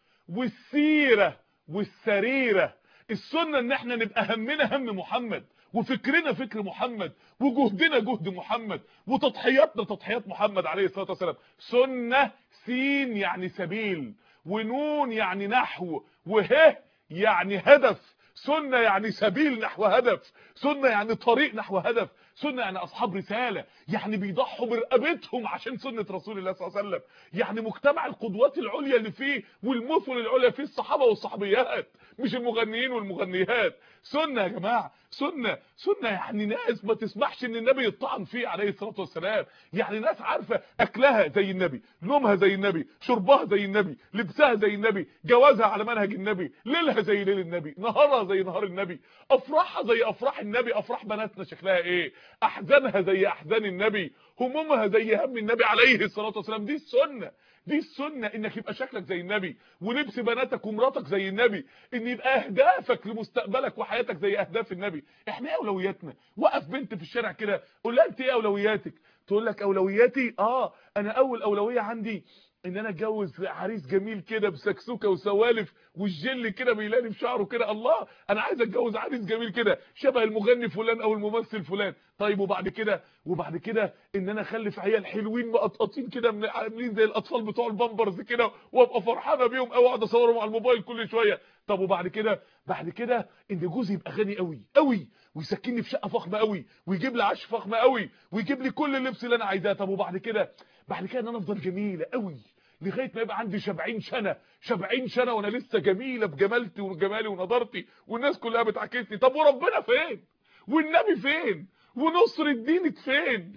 والسيره والسريره السنه ان احنا نبقى همنا هم محمد وفكرنا فكر محمد وجهدنا جهد محمد وتضحياتنا تضحيات محمد عليه الصلاه والسلام سنه سين يعني سبيل ونون يعني نحو وه يعني هدف سنه يعني سبيل نحو هدف سنه يعني طريق نحو هدف سنه يعني اصحاب رساله يعني بيضحوا برقبتهم عشان سنه رسول الله صلى الله عليه وسلم يعني مجتمع القدوات العليا اللي فيه والمثل العليا فيه الصحابه والصحابيات مش المغنيين والمغنيات سنه يا جماعه سنه سنه يعني ناس ما تسمحش ان النبي يطعن فيه عليه الصلاه والسلام يعني ناس عارفه اكلها زي النبي نومها زي النبي شربها زي النبي لبسها زي النبي جوازها على منهج النبي ليلها زي ليل النبي نهارها زي نهار النبي افراحها زي افراح النبي افراح بناتنا شكلها ايه احزانها زي احزان النبي همومها زي هم النبي عليه الصلاه والسلام دي السنه دي السنه انك يبقى شكلك زي النبي ولبس بناتك ومراتك زي النبي ان يبقى اهدافك لمستقبلك وحياتك زي اهداف النبي احنا ايه اولوياتنا وقف بنت في الشارع كده قول لها انت ايه اولوياتك تقول لك اولوياتي اه انا اول اولويه عندي ان انا اتجوز عريس جميل كده بسكسوكه وسوالف والجل كده بيلالي في شعره كده الله انا عايز اتجوز عريس جميل كده شبه المغني فلان او الممثل فلان طيب وبعد كده وبعد كده ان انا اخلف عيال حلوين مقطقطين كده من- عاملين زي الاطفال بتوع البامبرز كده وابقى فرحانه بيهم او اقعد اصورهم على الموبايل كل شويه طب وبعد كده بعد كده ان جوزي يبقى غني قوي قوي ويسكنني في شقه فخمه قوي ويجيب لي عش فخمه قوي ويجيب لي كل اللبس اللي انا عايزاه طب وبعد كده بعد كده ان انا افضل جميله قوي لغايه ما يبقى عندي 70 سنه 70 سنه وانا لسه جميله بجمالتي وجمالي ونضارتي والناس كلها بتعاكسني طب وربنا فين والنبي فين ونصر دينك فين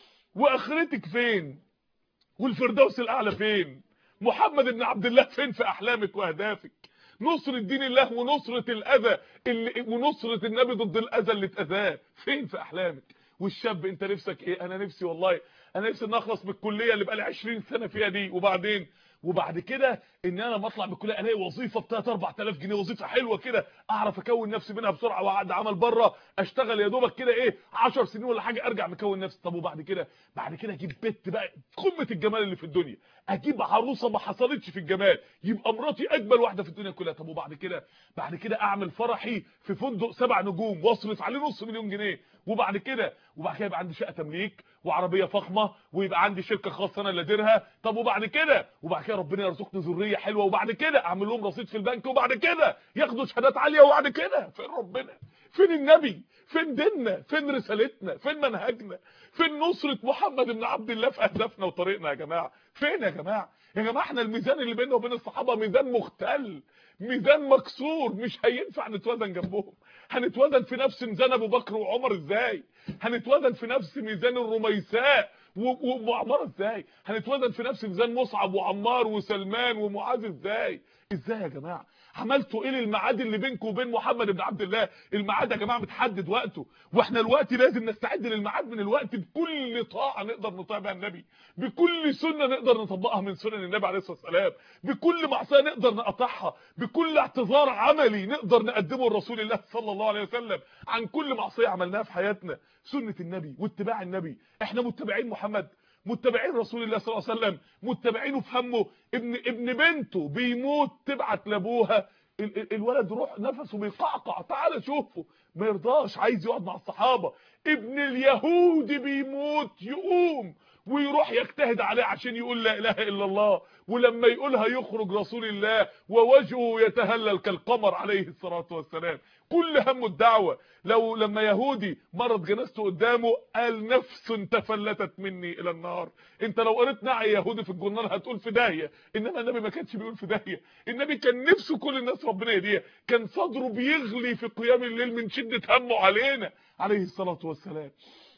واخرتك فين والفردوس الاعلى فين محمد بن عبد الله فين في احلامك واهدافك نصر الدين الله ونصرة الاذى اللي ونصرة النبي ضد الاذى اللي اتاذاه فين في احلامك والشاب انت نفسك ايه انا نفسي والله انا نفسي ان اخلص من الكليه اللي بقالي 20 سنه فيها دي وبعدين وبعد كده ان انا لما اطلع من الكليه الاقي وظيفه ب 3 4000 جنيه وظيفه حلوه كده اعرف اكون نفسي منها بسرعه واقعد عمل بره اشتغل يا دوبك كده ايه 10 سنين ولا حاجه ارجع مكون نفسي طب وبعد كده بعد كده اجيب بنت بقى قمه الجمال اللي في الدنيا اجيب عروسه ما حصلتش في الجمال يبقى مراتي اجمل واحده في الدنيا كلها طب وبعد كده بعد كده اعمل فرحي في فندق سبع نجوم واصرف عليه نص مليون جنيه وبعد كده وبعد كده يبقى عندي شقه تمليك وعربيه فخمه ويبقى عندي شركه خاصه انا اللي اديرها طب وبعد كده وبعد كده ربنا يرزقني ذريه حلوه وبعد كده اعمل لهم رصيد في البنك وبعد كده ياخدوا شهادات عاليه وبعد كده فين ربنا فين النبي فين ديننا فين رسالتنا فين منهجنا فين نصره محمد بن عبد الله في اهدافنا وطريقنا يا جماعه فين يا جماعه يا جماعه احنا الميزان اللي بيننا وبين الصحابه ميزان مختل ميزان مكسور مش هينفع نتوازن جنبهم هنتوازن في نفس ميزان ابو بكر وعمر ازاي هنتوازن في نفس ميزان الرميساء و- ومعمر ازاي هنتوازن في نفس ميزان مصعب وعمار وسلمان ومعاذ ازاي ازاي يا جماعه عملتوا ايه للميعاد اللي بينكم وبين محمد بن عبد الله الميعاد يا جماعه متحدد وقته واحنا الوقت لازم نستعد للميعاد من الوقت بكل طاعه نقدر نطيع بها النبي بكل سنه نقدر نطبقها من سنن النبي عليه الصلاه والسلام بكل معصيه نقدر نقطعها بكل اعتذار عملي نقدر نقدمه لرسول الله صلى الله عليه وسلم عن كل معصيه عملناها في حياتنا سنه النبي واتباع النبي احنا متبعين محمد متبعين رسول الله صلى الله عليه وسلم متبعينه في همه ابن ابن بنته بيموت تبعت لابوها ال- ال- الولد روح نفسه بيقعقع تعال شوفه ما يرضاش عايز يقعد مع الصحابه ابن اليهودي بيموت يقوم ويروح يجتهد عليه عشان يقول لا اله الا الله ولما يقولها يخرج رسول الله ووجهه يتهلل كالقمر عليه الصلاه والسلام كل همه الدعوه لو لما يهودي مرض جنازته قدامه قال نفس تفلتت مني الى النار انت لو قريت نعي يهودي في الجورنال هتقول في داهيه انما النبي ما كانش بيقول في داهيه النبي كان نفسه كل الناس ربنا يهديها كان صدره بيغلي في قيام الليل من شده همه علينا عليه الصلاه والسلام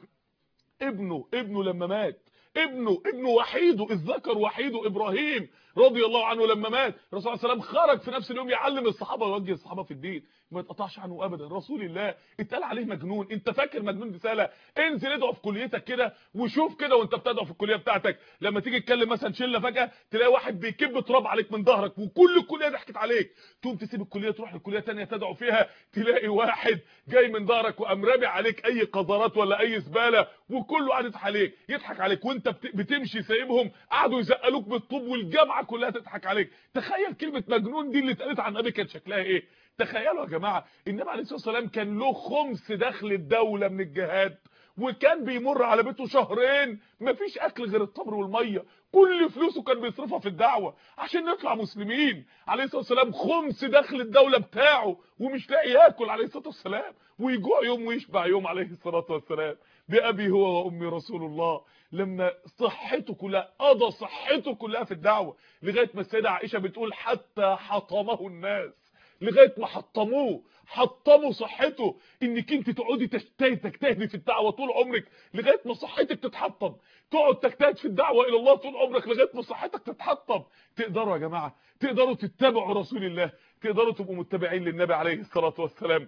ابنه ابنه لما مات ابنه ابنه وحيده الذكر وحيده ابراهيم رضي الله عنه لما مات الرسول صلى الله عليه وسلم خرج في نفس اليوم يعلم الصحابه ويوجه الصحابه في الدين ما يتقطعش عنه ابدا رسول الله اتقال عليه مجنون انت فاكر مجنون دي سهله انزل ادعو في كليتك كده وشوف كده وانت بتدعو في الكليه بتاعتك لما تيجي تتكلم مثلا شله فجاه تلاقي واحد بيكب تراب عليك من ظهرك وكل الكليه ضحكت عليك تقوم تسيب الكليه تروح لكليه ثانيه تدعو فيها تلاقي واحد جاي من ظهرك وقام رامي عليك اي قذرات ولا اي زباله وكله قاعد يضحك عليك يضحك عليك وانت بت- بتمشي سايبهم قعدوا يزقلوك بالطوب والجامعه كلها تضحك عليك تخيل كلمه مجنون دي اللي اتقالت عن النبي كان شكلها ايه تخيلوا يا جماعه النبي عليه الصلاه والسلام كان له خمس دخل الدوله من الجهاد وكان بيمر على بيته شهرين مفيش اكل غير التمر والميه كل فلوسه كان بيصرفها في الدعوه عشان نطلع مسلمين عليه الصلاه والسلام خمس دخل الدوله بتاعه ومش لاقي ياكل عليه الصلاه والسلام ويجوع يوم ويشبع يوم عليه الصلاه والسلام بأبي هو وأمي رسول الله لما صحته كلها قضى صحته كلها في الدعوة لغاية ما السيدة عائشة بتقول حتى حطمه الناس لغاية ما حطموه حطموا صحته انك انت تقعدي تجتهدي تجتهدي في الدعوه طول عمرك لغايه ما صحتك تتحطم تقعد تجتهد في الدعوه الى الله طول عمرك لغايه ما صحتك تتحطم تقدروا يا جماعه تقدروا تتبعوا رسول الله تقدروا تبقوا متبعين للنبي عليه الصلاه والسلام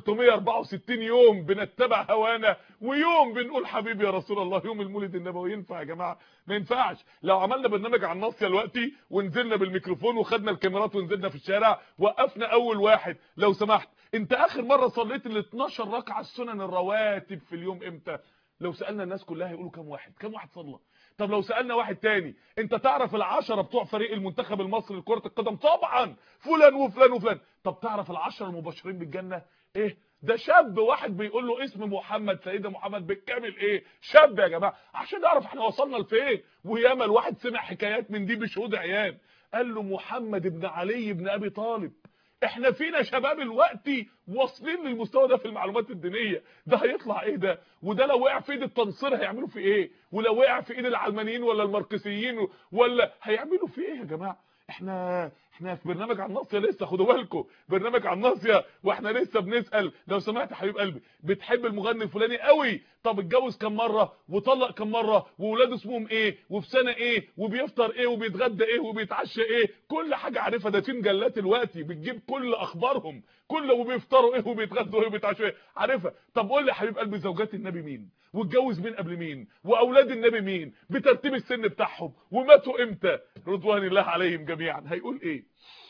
364 يوم بنتبع هوانا ويوم بنقول حبيبي يا رسول الله يوم المولد النبوي ينفع يا جماعه ما ينفعش لو عملنا برنامج على الناصيه دلوقتي ونزلنا بالميكروفون وخدنا الكاميرات ونزلنا في الشارع وقفنا اول واحد لو سمحت انت اخر مره صليت ال 12 ركعه السنن الرواتب في اليوم امتى لو سالنا الناس كلها هيقولوا كام واحد كام واحد صلى طب لو سالنا واحد تاني انت تعرف العشرة بتوع فريق المنتخب المصري لكره القدم طبعا فلان وفلان وفلان طب تعرف العشرة المبشرين بالجنه ايه ده شاب واحد بيقول له اسم محمد سيدنا محمد بالكامل ايه شاب يا جماعه عشان نعرف احنا وصلنا لفين وياما الواحد سمع حكايات من دي بشهود عيان قال له محمد ابن علي ابن ابي طالب احنا فينا شباب الوقت واصلين للمستوى ده في المعلومات الدينيه ده هيطلع ايه ده وده لو وقع في ايد التنصير هيعملوا في ايه ولو وقع في ايد العلمانيين ولا الماركسيين ولا هيعملوا في ايه يا جماعه احنا احنا في برنامج على الناصيه لسه خدوا بالكم برنامج على الناصيه واحنا لسه بنسال لو سمحت يا حبيب قلبي بتحب المغني الفلاني قوي طب اتجوز كم مره وطلق كم مره واولاده اسمهم ايه وفي سنه ايه وبيفطر ايه وبيتغدى ايه وبيتعشى ايه كل حاجه عارفها ده في مجلات دلوقتي بتجيب كل اخبارهم كل وبيفطروا ايه وبيتغدوا ايه وبيتعشوا ايه عارفها طب قول لي يا حبيب قلبي زوجات النبي مين واتجوز مين قبل مين واولاد النبي مين بترتيب السن بتاعهم وماتوا امتى رضوان الله عليهم جميعا هيقول ايه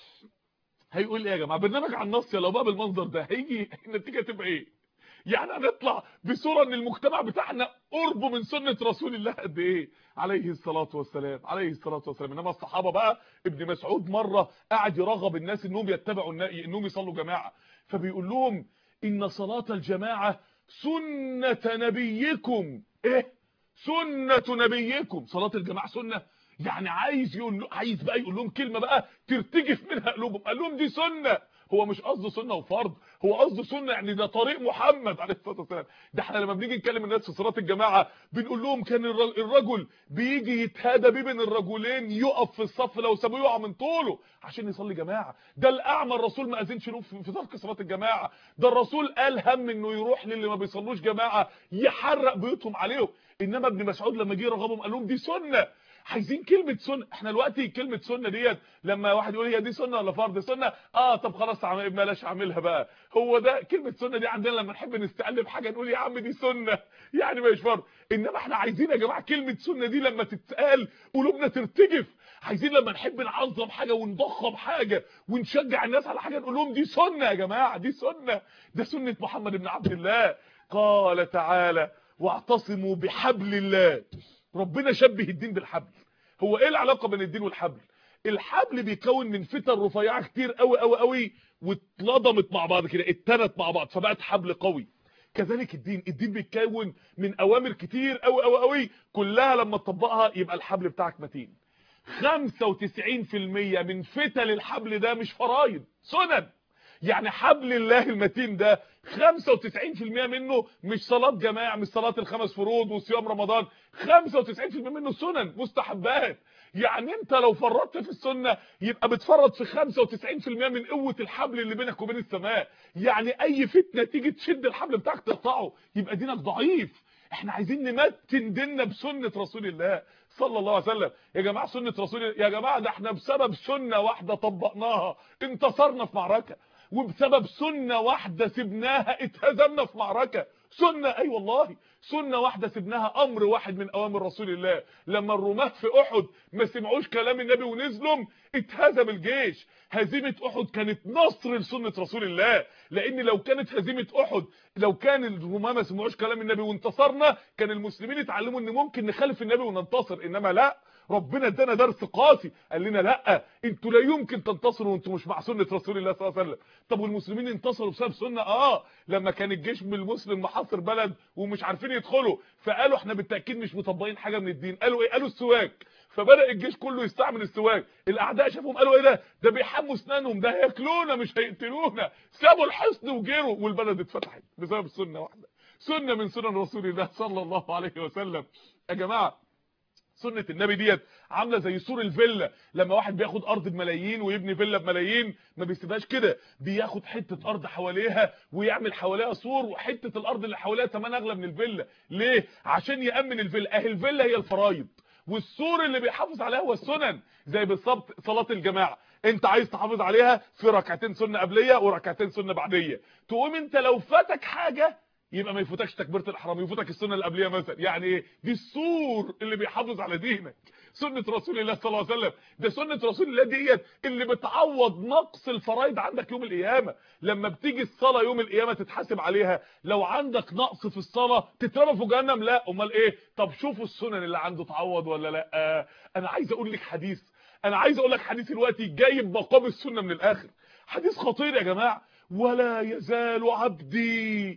هيقول ايه يا جماعه برنامج على النص لو بقى بالمنظر ده هيجي النتيجه تبقى ايه يعني هنطلع بصوره ان المجتمع بتاعنا قرب من سنه رسول الله قد ايه عليه الصلاه والسلام عليه الصلاه والسلام انما الصحابه بقى ابن مسعود مره قاعد يرغب الناس انهم يتبعوا انهم يصلوا جماعه فبيقول لهم ان صلاه الجماعه سنه نبيكم ايه سنه نبيكم صلاه الجماعه سنه يعني عايز يقول عايز بقى يقول لهم كلمه بقى ترتجف منها قلوبهم قال لهم دي سنه هو مش قصده سنه وفرض هو قصده سنه يعني ده طريق محمد عليه الصلاه والسلام ده احنا لما بنيجي نكلم الناس في صلاه الجماعه بنقول لهم كان الرجل بيجي يتهادى بيه بين الرجلين يقف في الصف لو سابوه يقع من طوله عشان يصلي جماعه ده الاعمى الرسول ما اذنش له في ترك صلاه الجماعه ده الرسول قال هم انه يروح للي ما بيصلوش جماعه يحرق بيوتهم عليهم انما ابن مسعود لما جه رغبهم قال لهم دي سنه عايزين كلمه سنه احنا دلوقتي كلمه سنه ديت لما واحد يقول هي دي سنه ولا فرض سنه اه طب خلاص بلاش اعملها بقى هو ده كلمه سنه دي عندنا لما نحب نستقل بحاجه نقول يا عم دي سنه يعني مش فرض انما احنا عايزين يا جماعه كلمه سنه دي لما تتقال قلوبنا ترتجف عايزين لما نحب نعظم حاجه ونضخم حاجه ونشجع الناس على حاجه نقول لهم دي سنه يا جماعه دي سنه ده سنه محمد بن عبد الله قال تعالى واعتصموا بحبل الله ربنا شبه الدين بالحبل هو ايه العلاقه بين الدين والحبل الحبل بيتكون من فتن رفيعه كتير قوي قوي قوي واتلضمت مع بعض كده اتنت مع بعض فبقت حبل قوي كذلك الدين الدين بيتكون من اوامر كتير قوي قوي قوي كلها لما تطبقها يبقى الحبل بتاعك متين 95% من فتل الحبل ده مش فرايض سنن يعني حبل الله المتين ده 95% منه مش صلاه جماعه مش صلاه الخمس فروض وصيام رمضان 95% منه سنن مستحبات يعني انت لو فرطت في السنه يبقى بتفرط في 95% من قوه الحبل اللي بينك وبين السماء يعني اي فتنه تيجي تشد الحبل بتاعك تقطعه يبقى دينك ضعيف احنا عايزين نمتن ديننا بسنه رسول الله صلى الله عليه وسلم يا جماعه سنه رسول الله يا جماعه ده احنا بسبب سنه واحده طبقناها انتصرنا في معركه وبسبب سنة واحدة سبناها اتهزمنا في معركة سنة اي أيوة والله سنة واحدة سبناها امر واحد من اوامر رسول الله لما الرماة في احد ما سمعوش كلام النبي ونزلوا اتهزم الجيش هزيمة احد كانت نصر لسنة رسول الله لان لو كانت هزيمة احد لو كان الرماة ما سمعوش كلام النبي وانتصرنا كان المسلمين اتعلموا ان ممكن نخالف النبي وننتصر انما لا ربنا ادانا درس قاسي قال لنا لا انتوا لا يمكن تنتصروا وانتوا مش مع سنه رسول الله صلى الله عليه وسلم طب والمسلمين انتصروا بسبب سنه اه لما كان الجيش من المسلم محاصر بلد ومش عارفين يدخلوا فقالوا احنا بالتاكيد مش مطبقين حاجه من الدين قالوا ايه قالوا السواك فبدا الجيش كله يستعمل السواك الاعداء شافوهم قالوا ايه ده ده بيحموا اسنانهم ده هياكلونا مش هيقتلونا سابوا الحصن وجروا والبلد اتفتحت بسبب سنه واحده سنه من سنن رسول الله صلى الله عليه وسلم يا جماعه سنه النبي ديت عامله زي سور الفيلا لما واحد بياخد ارض بملايين ويبني فيلا بملايين ما بيسيبهاش كده بياخد حته ارض حواليها ويعمل حواليها سور وحته الارض اللي حواليها ثمن اغلى من الفيلا ليه عشان يامن الفيلا اهي الفيلا هي الفرايض والسور اللي بيحافظ عليها هو السنن زي بالظبط صلاه الجماعه انت عايز تحافظ عليها في ركعتين سنه قبليه وركعتين سنه بعديه تقوم انت لو فاتك حاجه يبقى ما يفوتكش تكبيره الاحرام يفوتك السنه اللي قبليه مثلا يعني ايه دي السور اللي بيحافظ على دينك سنه رسول الله صلى الله عليه وسلم ده سنه رسول الله ديت اللي بتعوض نقص الفرائض عندك يوم القيامه لما بتيجي الصلاه يوم القيامه تتحاسب عليها لو عندك نقص في الصلاه تترمى في جهنم لا امال ايه طب شوفوا السنن اللي عنده تعوض ولا لا آه انا عايز اقول لك حديث انا عايز اقول لك حديث دلوقتي جايب مقام السنه من الاخر حديث خطير يا جماعه ولا يزال عبدي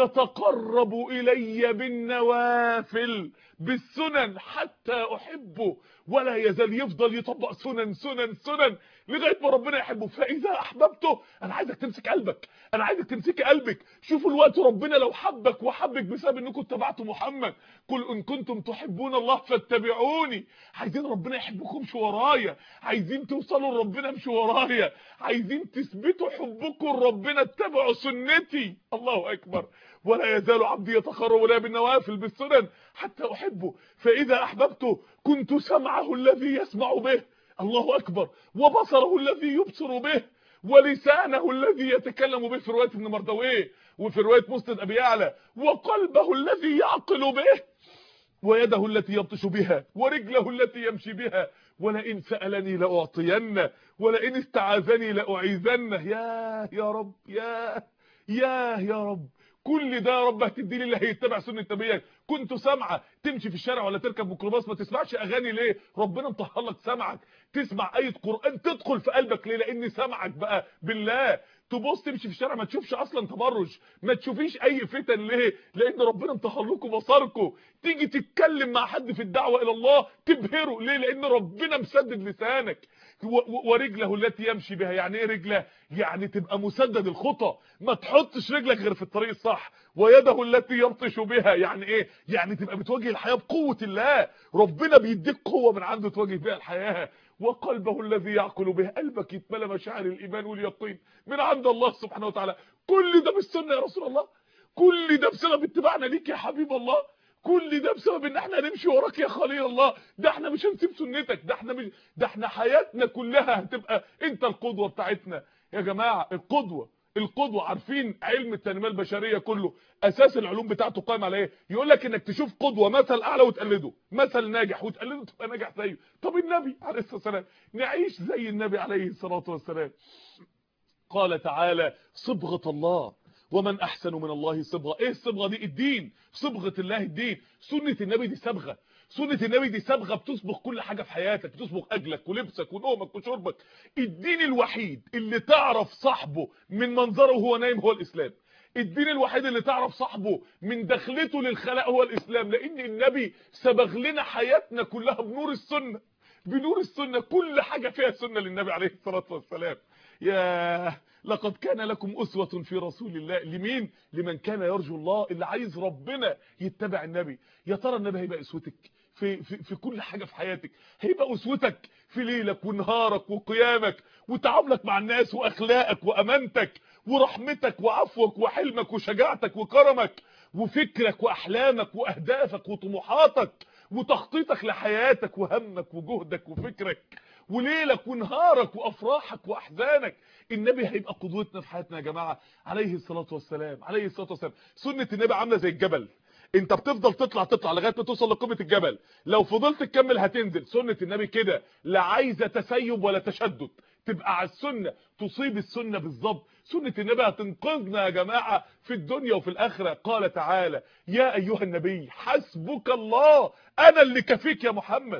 يتقرب الي بالنوافل بالسنن حتى احبه ولا يزال يفضل يطبق سنن سنن سنن لغايه ما ربنا يحبه فاذا احببته انا عايزك تمسك قلبك انا عايزك تمسكي قلبك شوفوا الوقت ربنا لو حبك وحبك بسبب انكم اتبعتوا محمد قل ان كنتم تحبون الله فاتبعوني عايزين ربنا يحبكم امشوا ورايا عايزين توصلوا لربنا امشوا ورايا عايزين تثبتوا حبكم لربنا اتبعوا سنتي الله اكبر ولا يزال عبدي يتقرب الي بالنوافل بالسنن حتى احبه فاذا احببته كنت سمعه الذي يسمع به الله اكبر وبصره الذي يبصر به ولسانه الذي يتكلم به في روايه ابن مردويه وفي روايه مسند ابي يعلى وقلبه الذي يعقل به ويده التي يبطش بها ورجله التي يمشي بها ولئن سألني لأعطينه ولئن استعاذني لأعيذنه يا يا رب يا يا يا رب كل ده يا رب هتدي لي اللي هيتبع سنه نبيك كنت سامعه تمشي في الشارع ولا تركب ميكروباص ما تسمعش اغاني ليه ربنا مطهر لك سمعك تسمع ايه قران تدخل في قلبك ليه لان سمعك بقى بالله تبص تمشي في الشارع ما تشوفش اصلا تبرج ما تشوفيش اي فتن ليه لان ربنا مطهر لكم بصركم تيجي تتكلم مع حد في الدعوه الى الله تبهره ليه لان ربنا مسدد لسانك ورجله التي يمشي بها يعني ايه رجله يعني تبقى مسدد الخطى ما تحطش رجلك غير في الطريق الصح ويده التي يبطش بها يعني ايه يعني تبقى بتواجه الحياه بقوه الله ربنا بيديك قوه من عنده تواجه بها الحياه وقلبه الذي يعقل به قلبك يتملى مشاعر الايمان واليقين من عند الله سبحانه وتعالى كل ده بالسنه يا رسول الله كل ده بسبب اتباعنا ليك يا حبيب الله كل ده بسبب ان احنا هنمشي وراك يا خليل الله ده احنا مش هنسيب سنتك ده احنا مش ده احنا حياتنا كلها هتبقى انت القدوه بتاعتنا يا جماعه القدوه القدوه عارفين علم التنميه البشريه كله اساس العلوم بتاعته قائم على ايه يقول لك انك تشوف قدوه مثل اعلى وتقلده مثل ناجح وتقلده تبقى ناجح زيه طب النبي عليه الصلاه والسلام نعيش زي النبي عليه الصلاه والسلام قال تعالى صبغه الله ومن احسن من الله صبغه ايه الصبغه دي الدين صبغه الله الدين سنه النبي دي صبغه سنه النبي دي صبغه بتصبغ كل حاجه في حياتك بتصبغ اجلك ولبسك ونومك وشربك الدين الوحيد اللي تعرف صاحبه من منظره وهو نايم هو الاسلام الدين الوحيد اللي تعرف صاحبه من دخلته للخلاء هو الاسلام لان النبي صبغ لنا حياتنا كلها بنور السنه بنور السنه كل حاجه فيها سنه للنبي عليه الصلاه والسلام يا لقد كان لكم أسوة في رسول الله لمين لمن كان يرجو الله اللي عايز ربنا يتبع النبي يا ترى النبي هيبقى أسوتك في, في, في كل حاجة في حياتك هيبقى أسوتك في ليلك ونهارك وقيامك وتعاملك مع الناس وأخلاقك وأمانتك ورحمتك وعفوك وحلمك وشجاعتك وكرمك وفكرك وأحلامك وأهدافك وطموحاتك وتخطيطك لحياتك وهمك وجهدك وفكرك وليلك ونهارك وافراحك واحزانك النبي هيبقى قدوتنا في حياتنا يا جماعه عليه الصلاه والسلام عليه الصلاه والسلام سنه النبي عامله زي الجبل انت بتفضل تطلع تطلع لغايه ما توصل لقمه الجبل لو فضلت تكمل هتنزل سنه النبي كده لا عايزه تسيب ولا تشدد تبقى على السنه تصيب السنه بالظبط سنه النبي هتنقذنا يا جماعه في الدنيا وفي الاخره قال تعالى يا ايها النبي حسبك الله انا اللي كفيك يا محمد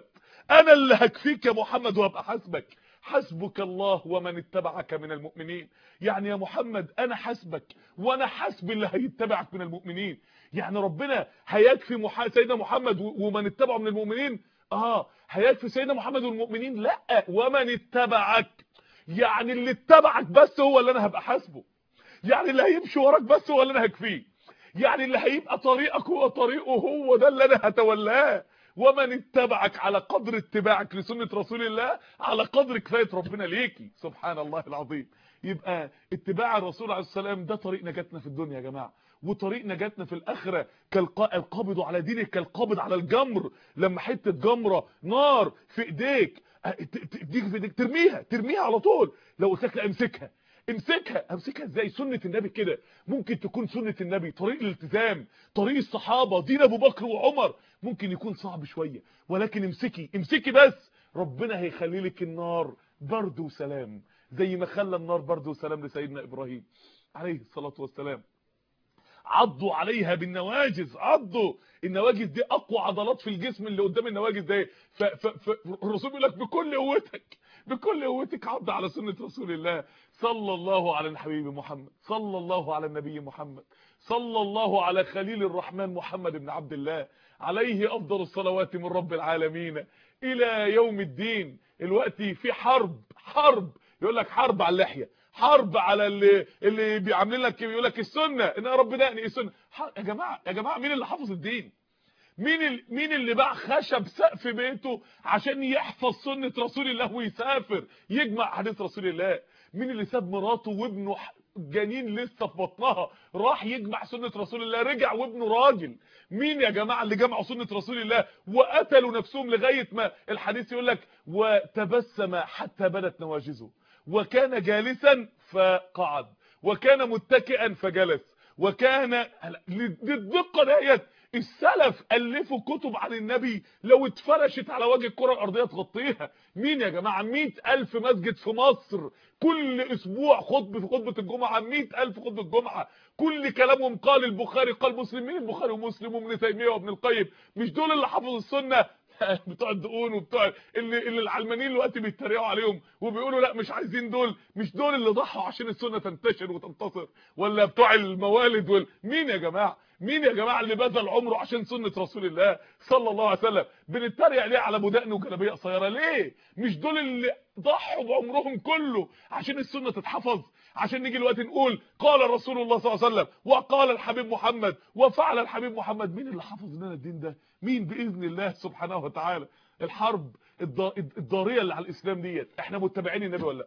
انا اللي هكفيك يا محمد وهبقى حاسبك حسبك الله ومن اتبعك من المؤمنين يعني يا محمد انا حسبك وانا حسب اللي هيتبعك من المؤمنين يعني ربنا هيكفي مح... سيدنا محمد و... ومن اتبعه من المؤمنين اه هيكفي سيدنا محمد والمؤمنين لا ومن اتبعك يعني اللي اتبعك بس هو اللي انا هبقى حاسبه يعني اللي هيمشي وراك بس هو اللي انا هكفيه يعني اللي هيبقى طريقك هو طريقه هو ده اللي انا هتولاه ومن اتبعك على قدر اتباعك لسنة رسول الله على قدر كفاية ربنا ليكي سبحان الله العظيم يبقى اتباع الرسول عليه السلام ده طريق نجاتنا في الدنيا يا جماعة وطريق نجاتنا في الاخره كالقابض على دينك كالقابض على الجمر لما حته جمره نار في ايديك تيجي في ايديك ترميها ترميها على طول لو قلت لك لا امسكها امسكها امسكها ازاي سنه النبي كده ممكن تكون سنه النبي طريق الالتزام طريق الصحابه دين ابو بكر وعمر ممكن يكون صعب شويه ولكن امسكي امسكي بس ربنا هيخلي لك النار برد وسلام زي ما خلى النار برد وسلام لسيدنا ابراهيم عليه الصلاه والسلام عضوا عليها بالنواجز عضوا النواجز دي اقوى عضلات في الجسم اللي قدام النواجز ده فالرسول بيقول لك بكل قوتك بكل قوتك عض على سنه رسول الله صلى الله على الحبيب محمد صلى الله على النبي محمد صلى الله على خليل الرحمن محمد بن عبد الله عليه افضل الصلوات من رب العالمين الى يوم الدين الوقت في حرب حرب يقول لك حرب على اللحيه حرب على اللي اللي بيعاملين لك يقول لك السنه ان يا رب دقني السنه يا جماعه يا جماعه مين اللي حافظ الدين مين ال... مين اللي باع خشب سقف بيته عشان يحفظ سنه رسول الله ويسافر يجمع حديث رسول الله مين اللي ساب مراته وابنه جنين لسه في بطنها راح يجمع سنة رسول الله رجع وابنه راجل مين يا جماعة اللي جمعوا سنة رسول الله وقتلوا نفسهم لغاية ما الحديث يقول لك وتبسم حتى بدت نواجزه وكان جالسا فقعد وكان متكئا فجلس وكان للدقة ديت السلف الفوا كتب عن النبي لو اتفرشت على وجه الكره الارضيه تغطيها مين يا جماعه مئة ألف مسجد في مصر كل اسبوع خطبه في خطبه الجمعه مئة ألف خطبه الجمعه كل كلامهم قال البخاري قال مسلم مين البخاري ومسلم وابن تيميه وابن القيم مش دول اللي حفظوا السنه بتوع الدقون وبتوع اللي, اللي العلمانيين دلوقتي بيتريقوا عليهم وبيقولوا لا مش عايزين دول مش دول اللي ضحوا عشان السنه تنتشر وتنتصر ولا بتوع الموالد وال... مين يا جماعه مين يا جماعه اللي بذل عمره عشان سنه رسول الله صلى الله عليه وسلم بنتريق ليه على بدقن وجلابيه قصيره ليه مش دول اللي ضحوا بعمرهم كله عشان السنه تتحفظ عشان نيجي الوقت نقول قال رسول الله صلى الله عليه وسلم وقال الحبيب محمد وفعل الحبيب محمد مين اللي حفظ لنا الدين ده مين باذن الله سبحانه وتعالى الحرب الضاريه اللي على الاسلام ديت احنا متبعين النبي ولا لا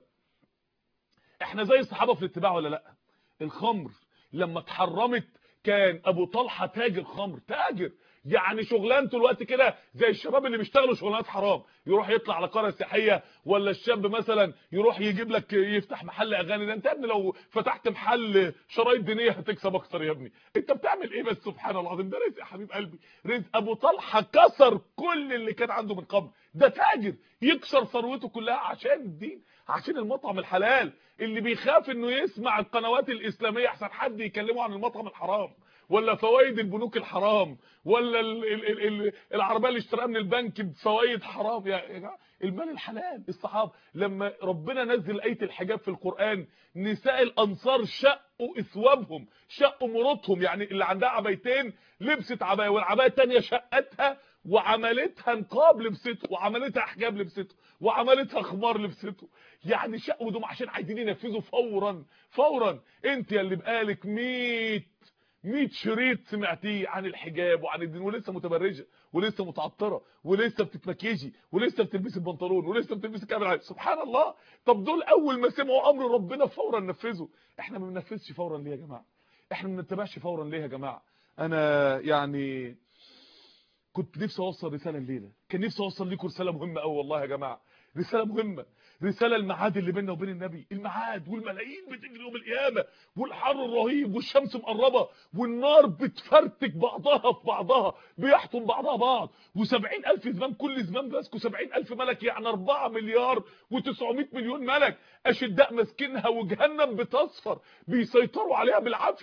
احنا زي الصحابه في الاتباع ولا لا الخمر لما اتحرمت كان ابو طلحه تاجر خمر تاجر يعني شغلانته الوقت كده زي الشباب اللي بيشتغلوا شغلانات حرام يروح يطلع على قريه سياحيه ولا الشاب مثلا يروح يجيب لك يفتح محل اغاني ده انت يا ابني لو فتحت محل شرايط دينيه هتكسب اكتر يا ابني انت بتعمل ايه بس سبحان الله العظيم ده رزق يا حبيب قلبي رزق ابو طلحه كسر كل اللي كان عنده من قبل ده تاجر يكسر ثروته كلها عشان الدين عشان المطعم الحلال اللي بيخاف انه يسمع القنوات الاسلاميه احسن حد يكلمه عن المطعم الحرام ولا فوائد البنوك الحرام ولا ال ال ال العربيه اللي اشتراها من البنك بفوائد حرام يا جماعه المال الحلال الصحابه لما ربنا نزل ايه الحجاب في القران نساء الانصار شقوا اثوابهم شقوا مراتهم يعني اللي عندها عبايتين لبست عبايه والعبايه الثانيه شقتها وعملتها نقاب لبسته وعملتها حجاب لبسته وعملتها خمار لبسته يعني شقوا دول عشان عايزين ينفذوا فورا فورا انت يا اللي بقالك 100 100 شريط سمعتيه عن الحجاب وعن الدين ولسه متبرجه ولسه متعطره ولسه بتتمكيجي ولسه بتلبسي البنطلون ولسه بتلبسي كامل سبحان الله طب دول اول ما سمعوا امر ربنا فورا نفذوا احنا ما بننفذش فورا ليه يا جماعه احنا ما بنتبعش فورا ليه يا جماعه انا يعني كنت نفسي اوصل رساله الليله كان نفسي اوصل لكم رساله مهمه قوي والله يا جماعه رساله مهمه رساله الميعاد اللي بيننا وبين النبي الميعاد والملايين بتجري يوم القيامه والحر الرهيب والشمس مقربه والنار بتفرتك بعضها في بعضها بيحطم بعضها بعض و70000 زمام كل زمام ماسكه 70000 ملك يعني 4 مليار و900 مليون ملك اشداء ماسكينها وجهنم بتصفر بيسيطروا عليها بالعافيه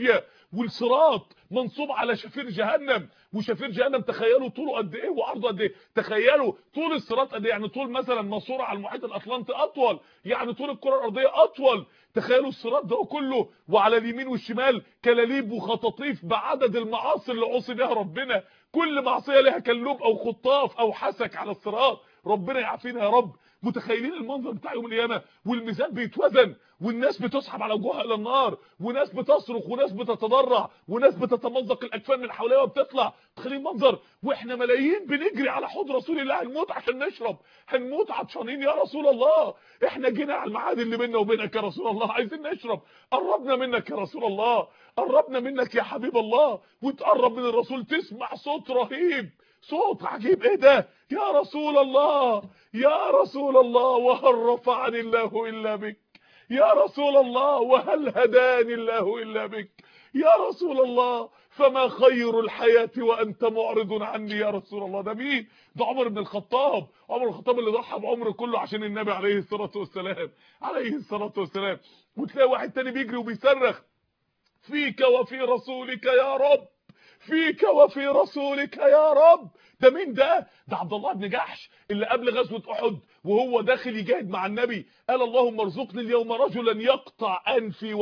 والصراط منصوب على شفير جهنم وشفير جهنم تخيلوا طوله قد ايه وعرضه قد ايه تخيلوا طول الصراط قد ايه يعني طول مثلا ماسوره على المحيط الاطلنطي اطول يعني طول الكره الارضيه اطول تخيلوا الصراط ده كله وعلى اليمين والشمال كلاليب وخطاطيف بعدد المعاصي اللي عصي بها ربنا كل معصيه لها كلوب او خطاف او حسك على الصراط ربنا يعافينا يا رب متخيلين المنظر بتاع يوم القيامه والميزان بيتوزن والناس بتسحب على وجوهها الى النار وناس بتصرخ وناس بتتضرع وناس بتتمزق الاكفان من حواليها وبتطلع تخيلين منظر واحنا ملايين بنجري على حوض رسول الله هنموت عشان نشرب هنموت عطشانين يا رسول الله احنا جينا على الميعاد اللي بيننا وبينك يا رسول الله عايزين نشرب قربنا منك يا رسول الله قربنا منك يا حبيب الله وتقرب من الرسول تسمع صوت رهيب صوت عجيب ايه ده يا رسول الله يا رسول الله وهل رفعني الله الا بك يا رسول الله وهل هداني الله الا بك يا رسول الله فما خير الحياة وانت معرض عني يا رسول الله ده مين ده عمر بن الخطاب عمر بن الخطاب اللي ضحى بعمره كله عشان النبي عليه الصلاة والسلام عليه الصلاة والسلام وتلاقي واحد تاني بيجري وبيصرخ فيك وفي رسولك يا رب فيك وفي رسولك يا رب ده مين ده ده عبد الله بن جحش اللي قبل غزوه احد وهو داخل يجاهد مع النبي قال اللهم ارزقني اليوم رجلا يقطع انفي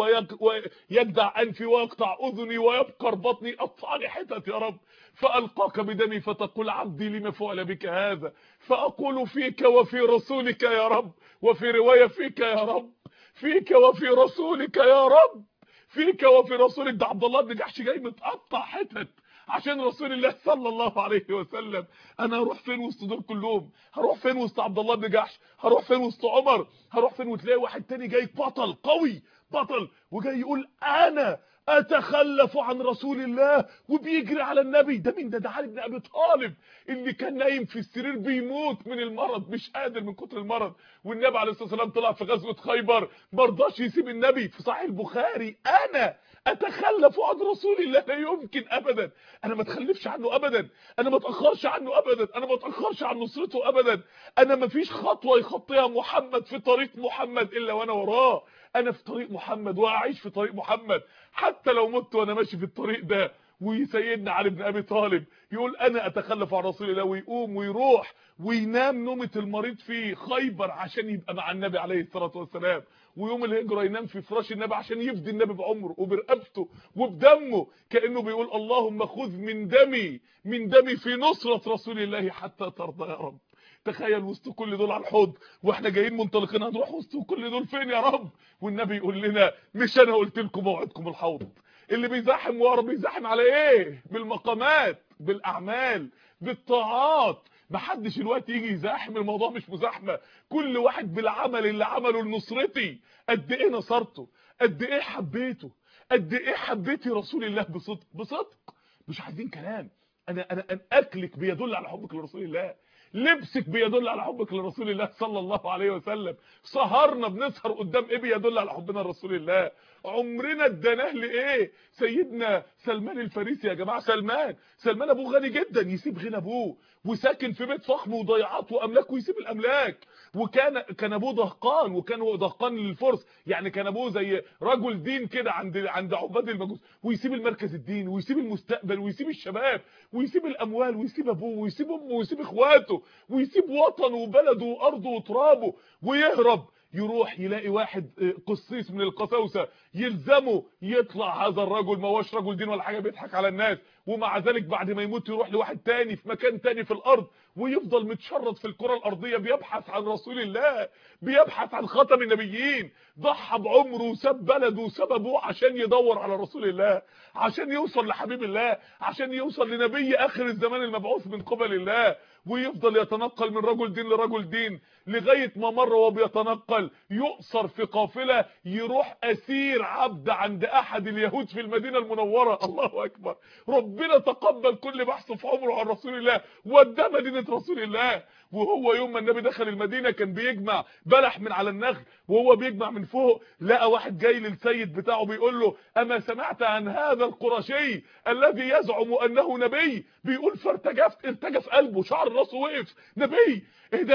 ويجدع انفي ويقطع اذني ويبقر بطني قطعني حتت يا رب فالقاك بدمي فتقول عبدي لما فعل بك هذا فاقول فيك وفي رسولك يا رب وفي روايه فيك يا رب فيك وفي رسولك يا رب فيك وفي رسولك ده عبد الله بن جحش جاي متقطع حتت عشان رسول الله صلى الله عليه وسلم انا هروح فين وسط دول كلهم هروح فين وسط عبد الله بن جحش هروح فين وسط عمر هروح فين وتلاقي واحد تاني جاي بطل قوي بطل وجاي يقول انا اتخلف عن رسول الله وبيجري على النبي ده مين ده ده علي بن ابي طالب اللي كان نايم في السرير بيموت من المرض مش قادر من كتر المرض والنبي عليه الصلاه والسلام طلع في غزوه خيبر ما رضاش يسيب النبي في صحيح البخاري انا اتخلف عن رسول الله لا يمكن ابدا انا ما اتخلفش عنه ابدا انا ما اتاخرش عنه ابدا انا ما اتاخرش عن نصرته ابدا انا ما فيش خطوه يخطيها محمد في طريق محمد الا وانا وراه انا في طريق محمد واعيش في طريق محمد حتى لو مت وانا ماشي في الطريق ده وسيدنا علي بن ابي طالب يقول انا اتخلف عن رسول الله ويقوم ويروح وينام نومه المريض في خيبر عشان يبقى مع النبي عليه الصلاه والسلام ويوم الهجره ينام في فراش النبي عشان يفدي النبي بعمره وبرقبته وبدمه كانه بيقول اللهم خذ من دمي من دمي في نصره رسول الله حتى ترضى يا رب تخيل وسط كل دول على الحوض واحنا جايين منطلقين هنروح وسط كل دول فين يا رب والنبي يقول لنا مش انا قلت لكم موعدكم الحوض اللي بيزاحم ورا بيزاحم على ايه بالمقامات بالاعمال بالطاعات محدش الوقت يجي يزاحم الموضوع مش مزاحمه كل واحد بالعمل اللي عمله لنصرتي قد ايه نصرته قد ايه حبيته قد ايه حبيتي رسول الله بصدق بصدق مش عايزين كلام انا انا أنا اكلك بيدل على حبك لرسول الله لبسك بيدل على حبك لرسول الله صلى الله عليه وسلم سهرنا بنسهر قدام ايه بيدل على حبنا لرسول الله عمرنا اديناه لايه سيدنا سلمان الفارسي يا جماعه سلمان سلمان ابوه غني جدا يسيب غنى ابوه وساكن في بيت فخم وضيعات واملاك ويسيب الاملاك وكان كان ابوه دهقان وكان هو دهقان للفرس يعني كان ابوه زي رجل دين كده عند عند عباد المجوس ويسيب المركز الديني ويسيب المستقبل ويسيب الشباب ويسيب الاموال ويسيب ابوه ويسيب امه ويسيب اخواته ويسيب وطنه وبلده وارضه وترابه ويهرب يروح يلاقي واحد قسيس من القساوسه يلزمه يطلع هذا الرجل ما هوش رجل دين ولا حاجه بيضحك على الناس ومع ذلك بعد ما يموت يروح لواحد تاني في مكان تاني في الارض ويفضل متشرد في الكره الارضيه بيبحث عن رسول الله بيبحث عن خاتم النبيين ضحى بعمره وساب بلده وساب ابوه عشان يدور على رسول الله عشان يوصل لحبيب الله عشان يوصل لنبي اخر الزمان المبعوث من قبل الله ويفضل يتنقل من رجل دين لرجل دين لغايه ما مره وهو بيتنقل يؤسر في قافله يروح اسير عبد عند احد اليهود في المدينه المنوره الله اكبر ربنا تقبل كل بحث في عمره عن رسول الله وداه مدينه رسول الله وهو يوم ما النبي دخل المدينه كان بيجمع بلح من على النخل وهو بيجمع من فوق لقى واحد جاي للسيد بتاعه بيقول له اما سمعت عن هذا القرشي الذي يزعم انه نبي بيقول فارتجفت ارتجف قلبه شعر راسه وقف نبي ايه ده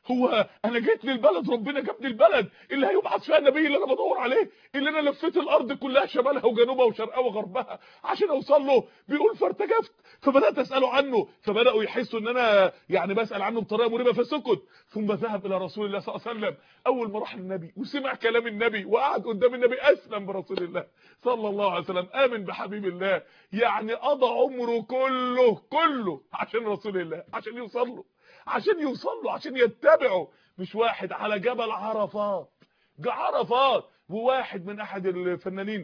هو انا جيت للبلد ربنا جابني البلد اللي هيبعث فيها النبي اللي انا بدور عليه اللي انا لفيت الارض كلها شمالها وجنوبها وشرقها وغربها عشان اوصل له بيقول فارتجفت فبدات اساله عنه فبداوا يحسوا ان انا يعني بسال عنه بطريقه مريبه فسكت ثم ذهب الى رسول الله صلى الله عليه وسلم اول ما راح للنبي وسمع كلام النبي وقعد قدام النبي اسلم برسول الله صلى الله عليه وسلم امن بحبيب الله يعني قضى عمره كله كله عشان رسول الله عشان يوصل له عشان يوصل له عشان يتبعه مش واحد على جبل عرفات عرفات وواحد من احد الفنانين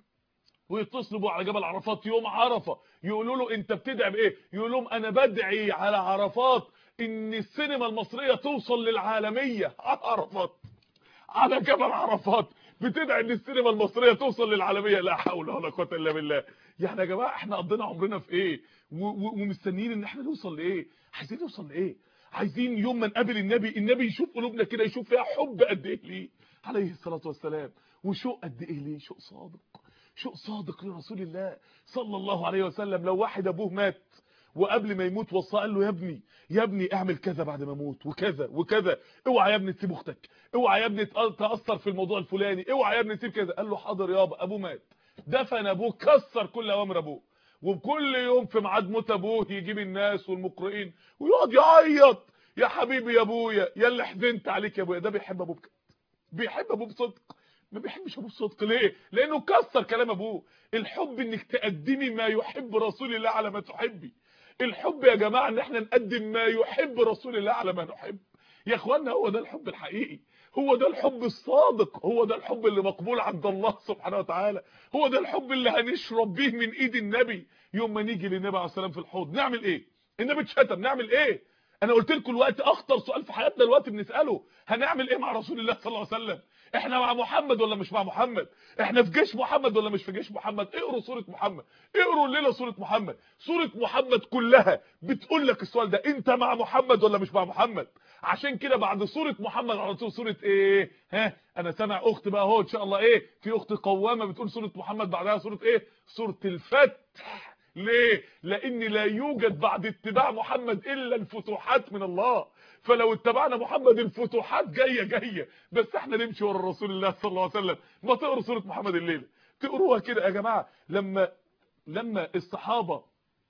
ويتصلوا بيه على جبل عرفات يوم عرفه يقولوا له انت بتدعي بايه يقول لهم انا بدعي على عرفات ان السينما المصريه توصل للعالميه على عرفات على جبل عرفات بتدعي ان السينما المصريه توصل للعالميه لا حول ولا قوه الا بالله يعني يا جماعه احنا قضينا عمرنا في ايه ومستنيين ان احنا نوصل لايه عايزين نوصل لايه عايزين يوم ما نقابل النبي النبي يشوف قلوبنا كده يشوف فيها حب قد ايه ليه عليه الصلاه والسلام وشوق قد ايه ليه شوق صادق شوق صادق لرسول الله صلى الله عليه وسلم لو واحد ابوه مات وقبل ما يموت وصى قال له يا ابني يا ابني اعمل كذا بعد ما اموت وكذا وكذا اوعى يا ابني تسيب اختك اوعى يا ابني تاثر في الموضوع الفلاني اوعى يا ابني تسيب كذا قال له حاضر يابا ابوه مات دفن ابوه كسر كل اوامر ابوه وكل يوم في ميعاد موت ابوه يجيب الناس والمقرئين ويقعد يعيط يا حبيبي يا ابويا يا اللي حزنت عليك يا ابويا ده بيحب ابوه بجد بيحب ابوه بصدق ما بيحبش ابوه بصدق ليه لانه كسر كلام ابوه الحب انك تقدمي ما يحب رسول الله على ما تحبي الحب يا جماعه ان احنا نقدم ما يحب رسول الله على ما نحب يا اخوانا هو ده الحب الحقيقي هو ده الحب الصادق هو ده الحب اللي مقبول عند الله سبحانه وتعالى هو ده الحب اللي هنشرب بيه من ايد النبي يوم ما نيجي للنبي عليه السلام في الحوض نعمل ايه النبي اتشتم نعمل ايه انا قلت لكم الوقت اخطر سؤال في حياتنا الوقت بنساله هنعمل ايه مع رسول الله صلى الله عليه وسلم احنا مع محمد ولا مش مع محمد احنا في جيش محمد ولا مش في جيش محمد اقروا سوره محمد اقروا الليله سوره محمد سوره محمد كلها بتقول لك السؤال ده انت مع محمد ولا مش مع محمد عشان كده بعد سوره محمد على طول سوره ايه ها انا سامع اخت بقى اهو ان شاء الله ايه في اخت قوامه بتقول سوره محمد بعدها سوره ايه سوره الفتح ليه لان لا يوجد بعد اتباع محمد الا الفتوحات من الله فلو اتبعنا محمد الفتوحات جايه جايه بس احنا نمشي ورا رسول الله صلى الله عليه وسلم ما تقروا سوره محمد الليله تقروها كده يا جماعه لما لما الصحابه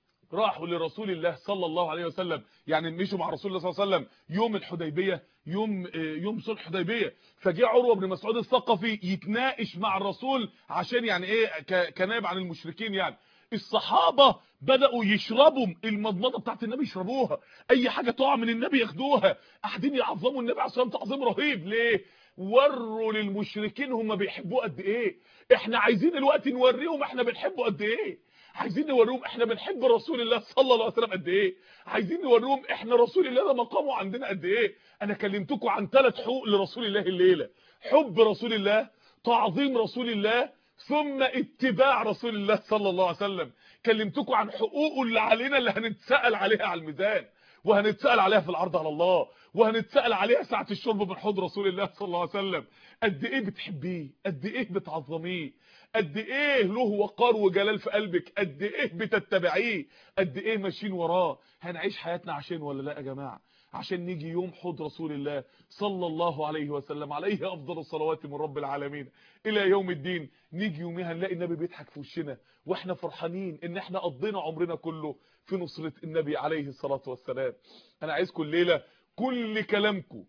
راحوا لرسول الله صلى الله عليه وسلم يعني مشوا مع رسول الله صلى الله عليه وسلم يوم الحديبيه يوم يوم صلح الحديبيه فجاء عروه بن مسعود الثقفي يتناقش مع الرسول عشان يعني ايه كنائب عن المشركين يعني الصحابه بداوا يشربوا المضمضه بتاعت النبي يشربوها اي حاجه تقع من النبي ياخدوها قاعدين يعظموا النبي عليه الصلاه والسلام تعظيم رهيب ليه وروا للمشركين هم بيحبوه قد ايه احنا عايزين الوقت نوريهم احنا بنحبه قد ايه عايزين نوريهم احنا بنحب رسول الله صلى الله عليه وسلم قد ايه عايزين نوريهم احنا رسول الله ده مقامه عندنا قد ايه انا كلمتكم عن ثلاث حقوق لرسول الله الليله حب رسول الله تعظيم رسول الله ثم اتباع رسول الله صلى الله عليه وسلم كلمتكم عن حقوقه اللي علينا اللي هنتسال عليها على الميزان وهنتسال عليها في العرض على الله وهنتسال عليها ساعه الشرب من حوض رسول الله صلى الله عليه وسلم قد ايه بتحبيه قد ايه بتعظميه قد ايه له وقار وجلال في قلبك قد ايه بتتبعيه قد ايه ماشيين وراه هنعيش حياتنا عشان ولا لا يا جماعه عشان نيجي يوم حوض رسول الله صلى الله عليه وسلم عليه افضل الصلوات من رب العالمين الى يوم الدين نيجي يوميها نلاقي النبي بيضحك في وشنا واحنا فرحانين ان احنا قضينا عمرنا كله في نصرة النبي عليه الصلاة والسلام انا عايزكم الليلة كل كلامكم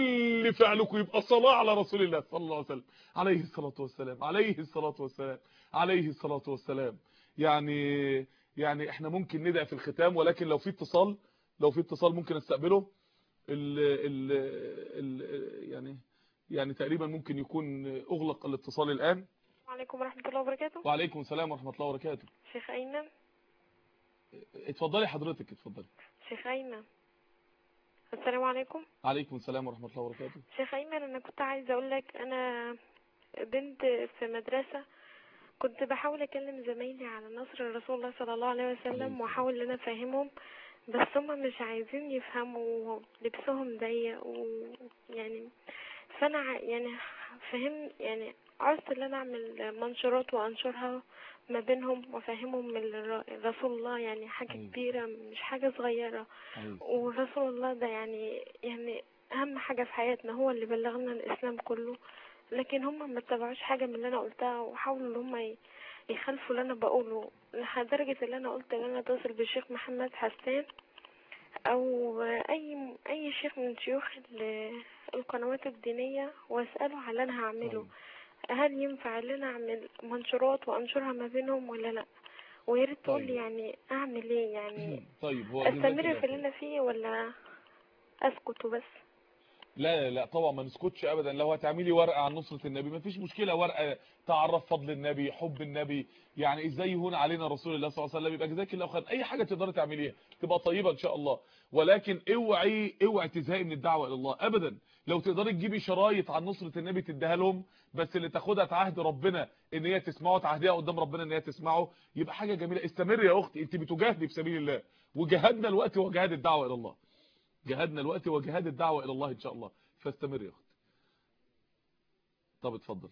كل فعلكم يبقى صلاة على رسول الله صلى الله عليه وسلم عليه الصلاة والسلام عليه الصلاة والسلام عليه الصلاة والسلام يعني يعني احنا ممكن ندعي في الختام ولكن لو في اتصال لو في اتصال ممكن استقبله ال ال ال يعني يعني تقريبا ممكن يكون اغلق الاتصال الان وعليكم ورحمة الله وبركاته وعليكم السلام ورحمة الله وبركاته شيخ أيمن اتفضلي حضرتك اتفضلي شيخ أيمن السلام عليكم عليكم السلام ورحمة الله وبركاته شيخ أيمن أنا كنت عايزة أقول لك أنا بنت في مدرسة كنت بحاول أكلم زمايلي على نصر رسول الله صلى الله عليه وسلم وأحاول إن أنا أفهمهم بس هما مش عايزين يفهموا لبسهم ضيق ويعني فأنا ع- يعني فهم يعني عرفت ان انا اعمل منشورات وانشرها ما بينهم وافهمهم من الر- رسول الله يعني حاجة أيوة. كبيرة مش حاجة صغيرة أيوة. ورسول الله ده يعني يعني اهم حاجة في حياتنا هو اللي بلغنا الاسلام كله لكن هم ما اتبعوش حاجة من اللي انا قلتها وحاولوا ان هم ي- يخالفوا اللي انا بقوله لدرجة اللي انا قلت ان انا اتصل بالشيخ محمد حسان او اي اي شيخ من شيوخ ال- القنوات الدينية واسأله على اللي انا هعمله هل ينفع ان انا اعمل منشورات وانشرها ما بينهم ولا لا ويا ريت تقول لي طيب. يعني اعمل ايه يعني طيب هو جزاك استمر الله في اللي خير. انا فيه ولا اسكت وبس لا لا لا طبعا ما نسكتش ابدا لو هتعملي ورقه عن نصره النبي ما فيش مشكله ورقه تعرف فضل النبي حب النبي يعني ازاي يهون علينا رسول الله صلى الله عليه وسلم يبقى جزاك الله خير اي حاجه تقدري تعمليها تبقى طيبه ان شاء الله ولكن اوعي اوعي تزهقي من الدعوه الى الله ابدا لو تقدري تجيبي شرايط عن نصره النبي تديها لهم بس اللي تاخدها تعهد ربنا ان هي تسمعه تعهديها قدام ربنا ان هي تسمعه يبقى حاجه جميله استمري يا اختي انت بتجاهدي في سبيل الله وجهادنا الوقت هو جهاد الدعوه الى الله جهادنا الوقت هو جهاد الدعوه الى الله ان شاء الله فاستمر يا اختي طب اتفضل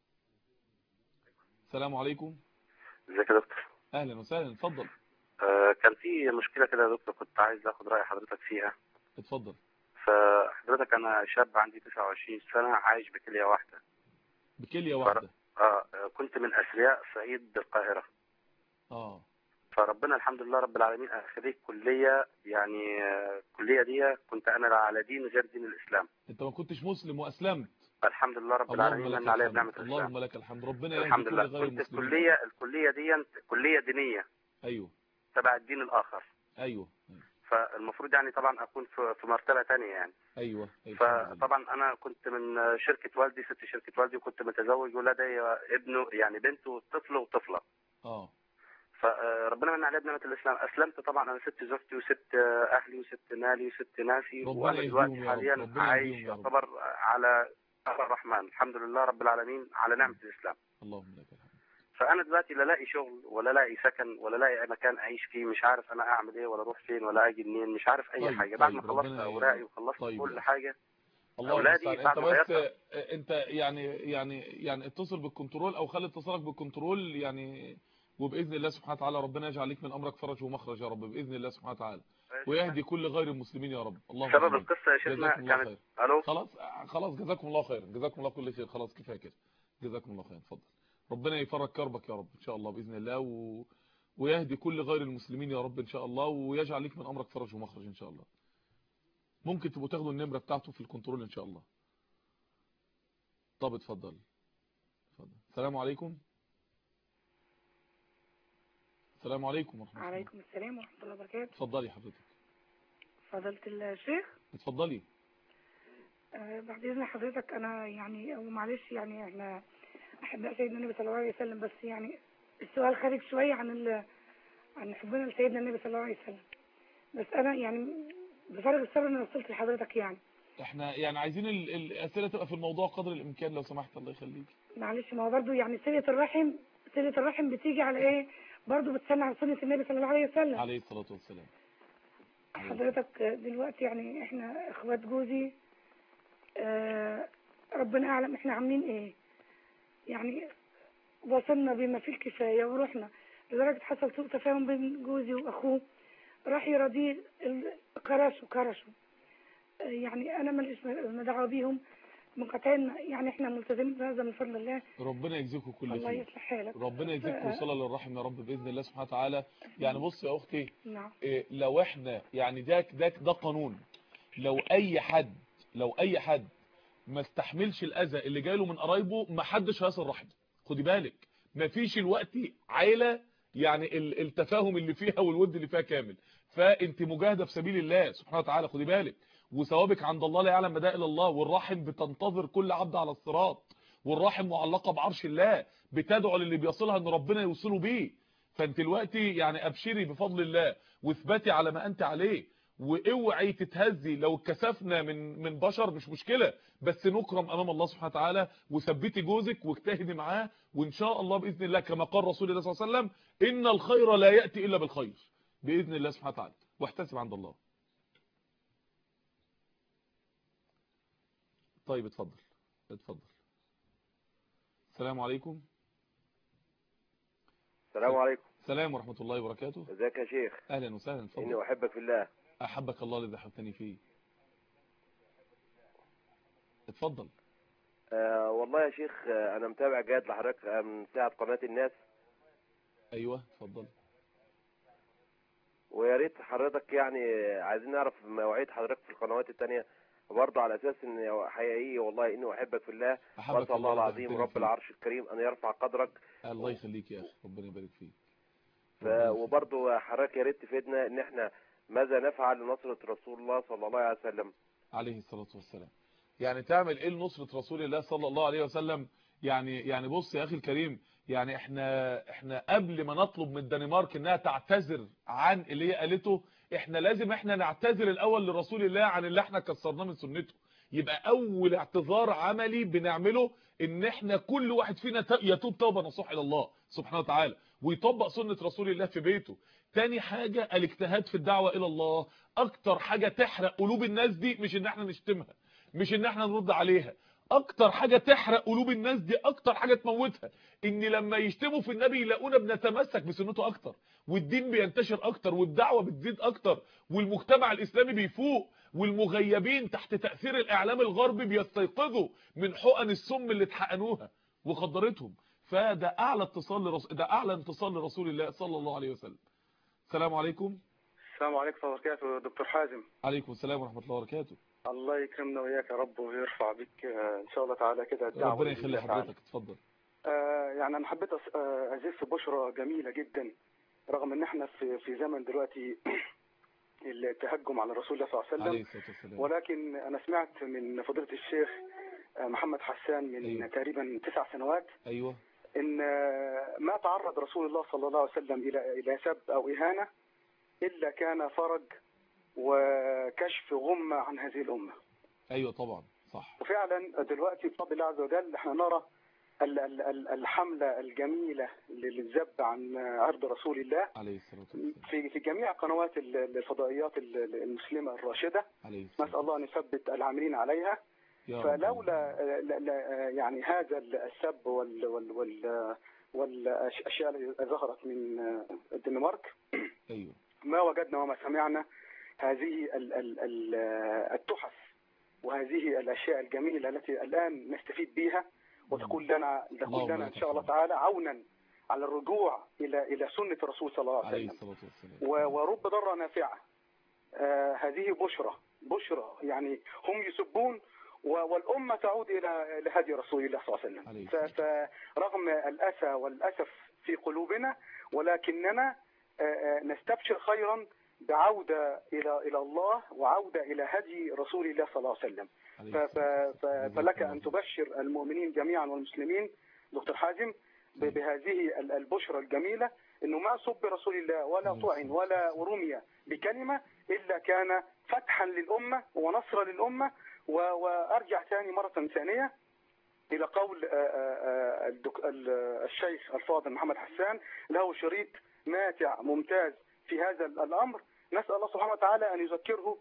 السلام عليكم ازيك يا دكتور اهلا وسهلا اتفضل آه كان في مشكله كده يا دكتور كنت عايز اخد راي حضرتك فيها اتفضل فحضرتك انا شاب عندي 29 سنه عايش بكليه واحده بكليه واحده آه آه، كنت من اثرياء صعيد القاهره اه فربنا الحمد لله رب العالمين انا خريج كليه يعني آه، الكليه دي كنت انا على دين غير دين الاسلام انت ما كنتش مسلم واسلمت الحمد لله رب اللهم العالمين لك من عليا الحمد بنعمه الاسلام اللهم لك الحمد ربنا يهدي الحمد كل لله غير كنت المسلمين الكليه الكليه دي كليه دينيه ايوه تبع الدين الاخر ايوه فالمفروض يعني طبعا اكون في في مرتبه ثانيه يعني ايوه أيوة. الحمد لله. فطبعا انا كنت من شركه والدي ست شركه والدي وكنت متزوج ولدي ابنه يعني بنته طفل وطفله اه فربنا من عليا بنعمه الاسلام اسلمت طبعا انا سبت زوجتي وسبت اهلي وسبت مالي وسبت ناسي ربنا وانا يهديهم دلوقتي يا رب، حاليا ربنا عايش يهديهم يا رب. يعتبر على أمر الرحمن الحمد لله رب العالمين على نعمه الاسلام اللهم لك الحمد فانا دلوقتي لا الاقي شغل ولا الاقي سكن ولا الاقي مكان اعيش فيه مش عارف انا اعمل ايه ولا اروح فين ولا اجي منين مش عارف اي طيب، حاجه بعد طيب، ما خلصت ربنا ي- اوراقي وخلصت طيب. كل حاجه الله أولادي المستعان بعد انت ما بس غيرت- آه، انت يعني يعني يعني اتصل بالكنترول او خلي اتصالك بالكنترول يعني وباذن الله سبحانه وتعالى ربنا يجعل لك من امرك فرج ومخرج يا رب باذن الله سبحانه وتعالى ويهدي كل غير المسلمين يا رب اللهم سبب آمين. القصه يا شيخنا جزاكم الله كانت خير الو خلاص خلاص جزاكم الله خير جزاكم الله كل خير خلاص كفايه كده جزاكم الله خير اتفضل ربنا يفرج كربك يا رب ان شاء الله باذن الله و... ويهدي كل غير المسلمين يا رب ان شاء الله ويجعل لك من امرك فرج ومخرج ان شاء الله ممكن تبقوا تاخدوا النمره بتاعته في الكنترول ان شاء الله طب اتفضل اتفضل السلام عليكم السلام عليكم ورحمه الله عليكم السلام ورحمة الله وبركاته اتفضلي حضرتك فضيلة الشيخ اتفضلي آه، بعد إذن حضرتك أنا يعني أو معلش يعني إحنا أحباء سيدنا النبي صلى الله عليه وسلم بس يعني السؤال خارج شوية عن ال... عن حبنا لسيدنا النبي صلى الله عليه وسلم بس أنا يعني بفارغ الصبر أنا وصلت لحضرتك يعني احنا يعني عايزين ال- الاسئله تبقى في الموضوع قدر الامكان لو سمحت الله يخليك معلش ما هو برضه يعني صلة الرحم صلة الرحم بتيجي على إيه برضه بتسمع على سنة النبي صلى الله عليه وسلم عليه الصلاه والسلام حضرتك دلوقتي يعني احنا اخوات جوزي آه، ربنا اعلم احنا عاملين ايه يعني وصلنا بما فيه الكفاية ورحنا لدرجة حصل سوء تفاهم بين جوزي واخوه راح يراضيه ال- كرشوا كرشوا آه، يعني انا ماليش م- دعوه بيهم منقطعين يعني احنا ملتزمين بهذا من فضل الله ربنا يجزيكم كل الله خير يصلح حالك ربنا يجزيكم آه، صله للرحم يا رب باذن الله سبحانه وتعالى يعني بص يا اختي نعم إيه، لو احنا يعني ده ده ده قانون لو اي حد لو اي حد ما استحملش الاذى اللي جاي له من قرايبه ما حدش هيصل رحمه خدي بالك ما فيش الوقت عيله يعني ال- التفاهم اللي فيها والود اللي فيها كامل فانت مجاهده في سبيل الله سبحانه وتعالى خدي بالك وثوابك عند الله لا يعلم مدى الا الله والرحم بتنتظر كل عبد على الصراط والرحم معلقه بعرش الله بتدعو للي بيصلها ان ربنا يوصله بيه فانت دلوقتي يعني ابشري بفضل الله واثبتي على ما انت عليه واوعي تتهزي لو اتكسفنا من من بشر مش مشكله بس نكرم امام الله سبحانه وتعالى وثبتي جوزك واجتهدي معاه وان شاء الله باذن الله كما قال رسول الله صلى الله عليه وسلم ان الخير لا ياتي الا بالخير باذن الله سبحانه وتعالى واحتسب عند الله طيب اتفضل اتفضل السلام عليكم السلام عليكم السلام ورحمه الله وبركاته ازيك يا شيخ اهلا وسهلا اني اتفضل احبك في الله احبك الله الذي احبتني فيه اتفضل آه والله يا شيخ آه انا متابع جيد لحضرتك آه، من ساعه قناه الناس ايوه اتفضل ويا ريت حضرتك يعني آه، عايزين نعرف مواعيد حضرتك في القنوات التانية برضه على اساس ان حقيقي والله اني احبك في الله احبك واسال الله الله العظيم يبارك رب فيك. العرش الكريم ان يرفع قدرك الله يخليك يا اخي ربنا يبارك فيك ف... ربنا يخليك. وبرضه حضرتك يا ريت تفيدنا ان احنا ماذا نفعل لنصرة رسول الله صلى الله عليه وسلم عليه الصلاة والسلام يعني تعمل ايه لنصرة رسول الله صلى الله عليه وسلم يعني يعني بص يا اخي الكريم يعني احنا احنا قبل ما نطلب من الدنمارك انها تعتذر عن اللي هي قالته احنا لازم احنا نعتذر الاول لرسول الله عن اللي احنا كسرناه من سنته يبقى اول اعتذار عملي بنعمله ان احنا كل واحد فينا ت- يتوب توبه نصوح الى الله سبحانه وتعالى ويطبق سنة رسول الله في بيته تاني حاجة الاجتهاد في الدعوة الى الله اكتر حاجة تحرق قلوب الناس دي مش ان احنا نشتمها مش ان احنا نرد عليها اكتر حاجة تحرق قلوب الناس دي اكتر حاجة تموتها ان لما يشتموا في النبي يلاقونا بنتمسك بسنته اكتر والدين بينتشر اكتر والدعوة بتزيد اكتر والمجتمع الاسلامي بيفوق والمغيبين تحت تأثير الاعلام الغربي بيستيقظوا من حقن السم اللي اتحقنوها وخدرتهم فده اعلى اتصال لرسول ده اعلى انتصار لرسول الله صلى الله عليه وسلم السلام عليكم السلام عليكم ورحمة الله وبركاته دكتور حازم عليكم السلام ورحمة الله وبركاته الله يكرمنا وإياك يا رب ويرفع بك آه، إن شاء الله تعالى كده الدعوة ربنا بإذن يخلي الله تعالى. حضرتك اتفضل آه، يعني أنا حبيت أس- آه، أزف بشرى جميلة جدا رغم إن إحنا في في زمن دلوقتي التهجم على رسول الله صلى الله عليه عليه وسلم الصلاة والسلام ولكن أنا سمعت من فضيلة الشيخ آه، محمد حسان من أيوه. تقريبا تسع سنوات ايوه ان ما تعرض رسول الله صلى الله عليه وسلم الى الى سب او اهانه الا كان فرج وكشف غمه عن هذه الامه ايوه طبعا صح وفعلا دلوقتي بفضل الله عز وجل احنا نرى ال- ال- ال- الحمله الجميله للذب عن عرض رسول الله عليه الصلاة والسلام في في جميع قنوات ال- الفضائيات ال- المسلمه الراشده عليه الصلاة نسال الله ان يثبت العاملين عليها يا رب. فلولا لا- لا- يعني هذا السب وال وال وال والاشياء التي ظهرت من الدنمارك ايوه ما وجدنا وما سمعنا هذه ال- ال- ال- التحف وهذه الاشياء الجميله التي الان نستفيد بها وتكون لنا تكون اللهم لنا ان لك شاء الله الحمد. تعالى عونا على الرجوع الى الى سنه الرسول صلى الله عليه عليه وسلم الصلاة والسلام و- ورب ضارة نافعة آه هذه بشرى بشرى يعني هم يسبون و- والأمة تعود إلى إلى هدي رسول الله صلى الله عليه عليه وسلم ف- فرغم الأسى والأسف في قلوبنا ولكننا آه، آه، نستبشر خيرا بعودة إلى إلى الله وعودة إلى هدي رسول الله صلى الله عليه وسلم عليه ف- ف- الصلاة ف- والسلام. فلك أن تبشر المؤمنين جميعا والمسلمين دكتور حازم ب- بهذه ال- البشرى الجميلة انه ما سب رسول الله ولا عليه طعن الصلاة ولا رمي بكلمة الا كان فتحا للامة ونصرا للامة و- وارجع ثاني مرة ثانية الى قول آه، آه، آه، الدك- ال- الشيخ الفاضل محمد حسان له شريط ماتع ممتاز في هذا الامر نسال الله سبحانه وتعالى ان يذكره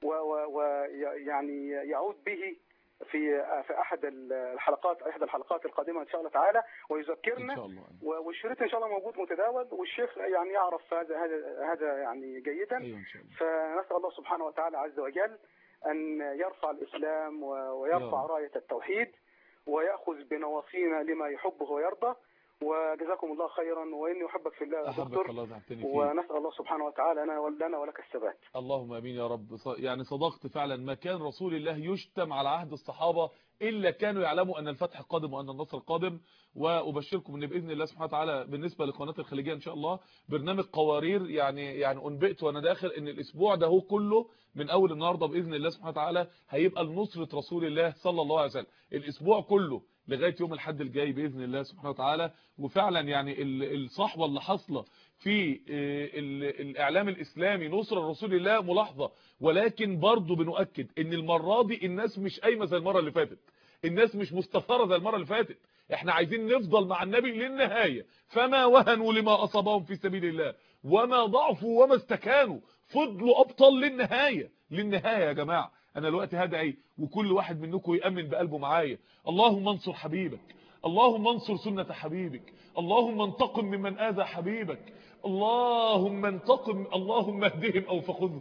ويعني يعود به في في احد الحلقات احدى الحلقات القادمه ان شاء الله تعالى ان ويذكرنا شاء الله و- والشريط ان شاء الله موجود متداول والشيخ يعني يعرف هذا هذا هذا يعني جيدا ايوه ان شاء الله فنسال الله سبحانه وتعالى عز وجل ان يرفع الاسلام و- يا ويرفع رب. رايه التوحيد وياخذ بنواصينا لما يحبه ويرضى وجزاكم الله خيرا واني احبك في الله يا احبك دكتور الله تعبتني فيك ونسال الله سبحانه وتعالى لنا لنا ولك الثبات اللهم امين يا رب ص- يعني صدقت فعلا ما كان رسول الله يشتم على عهد الصحابة الا كانوا يعلموا ان الفتح قادم وان النصر قادم وابشركم ان باذن الله سبحانه وتعالى بالنسبه لقناه الخليجيه ان شاء الله برنامج قوارير يعني يعني انبئت وانا داخل ان الاسبوع ده هو كله من اول النهارده باذن الله سبحانه وتعالى هيبقى لنصره رسول الله صلى الله عليه وسلم الاسبوع كله لغايه يوم الاحد الجاي باذن الله سبحانه وتعالى وفعلا يعني ال- الصحوه اللي حاصله في آه، ال- الاعلام الاسلامي نصره رسول الله ملاحظه ولكن برضه بنؤكد ان المره دي الناس مش قايمه زي المره اللي فاتت الناس مش مستثاره زي المره اللي فاتت احنا عايزين نفضل مع النبي للنهايه فما وهنوا لما اصابهم في سبيل الله وما ضعفوا وما استكانوا فضلوا ابطال للنهايه للنهايه يا جماعه انا دلوقتي هدعي وكل واحد منكم يامن بقلبه معايا اللهم انصر حبيبك اللهم انصر سنة حبيبك اللهم انتقم ممن آذى حبيبك اللهم انتقم اللهم اهدهم أو فخذهم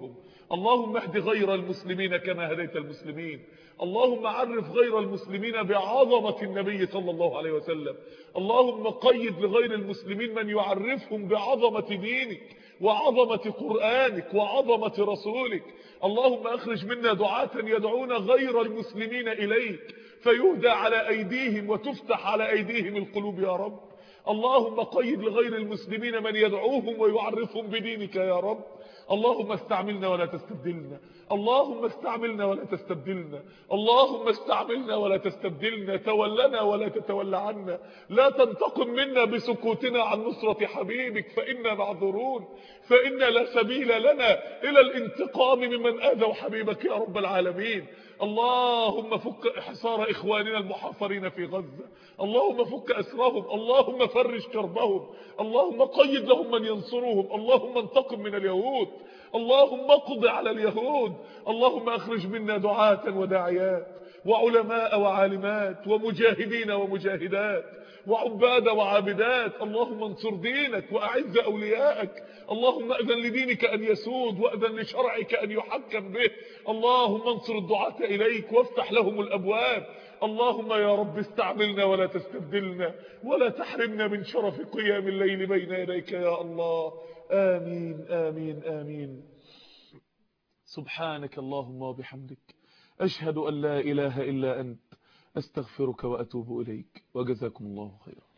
اللهم اهد غير المسلمين كما هديت المسلمين اللهم عرف غير المسلمين بعظمة النبي صلى الله عليه وسلم اللهم قيد لغير المسلمين من يعرفهم بعظمة دينك وعظمة قرآنك وعظمة رسولك اللهم اخرج منا دعاة يدعون غير المسلمين إليك فيهدى على أيديهم وتفتح على أيديهم القلوب يا رب اللهم قيد لغير المسلمين من يدعوهم ويعرفهم بدينك يا رب اللهم استعملنا ولا تستبدلنا اللهم استعملنا ولا تستبدلنا اللهم استعملنا ولا تستبدلنا تولنا ولا تتولى عنا لا تنتقم منا بسكوتنا عن نصرة حبيبك فإنا معذورون فإن لا سبيل لنا إلى الانتقام ممن آذوا حبيبك يا رب العالمين اللهم فك حصار إخواننا المحاصرين في غزة اللهم فك أسرهم اللهم فرج كربهم اللهم قيد لهم من ينصرهم اللهم انتقم من اليهود اللهم اقض على اليهود اللهم اخرج منا دعاة وداعيات وعلماء وعالمات ومجاهدين ومجاهدات وعباد وعابدات اللهم انصر دينك وأعز أولياءك اللهم أذن لدينك أن يسود وأذن لشرعك أن يحكم به اللهم انصر الدعاة إليك وافتح لهم الأبواب اللهم يا رب استعملنا ولا تستبدلنا ولا تحرمنا من شرف قيام الليل بين يديك يا الله آمين آمين آمين سبحانك اللهم وبحمدك أشهد أن لا إله إلا أنت أستغفرك وأتوب إليك وجزاكم الله خيرا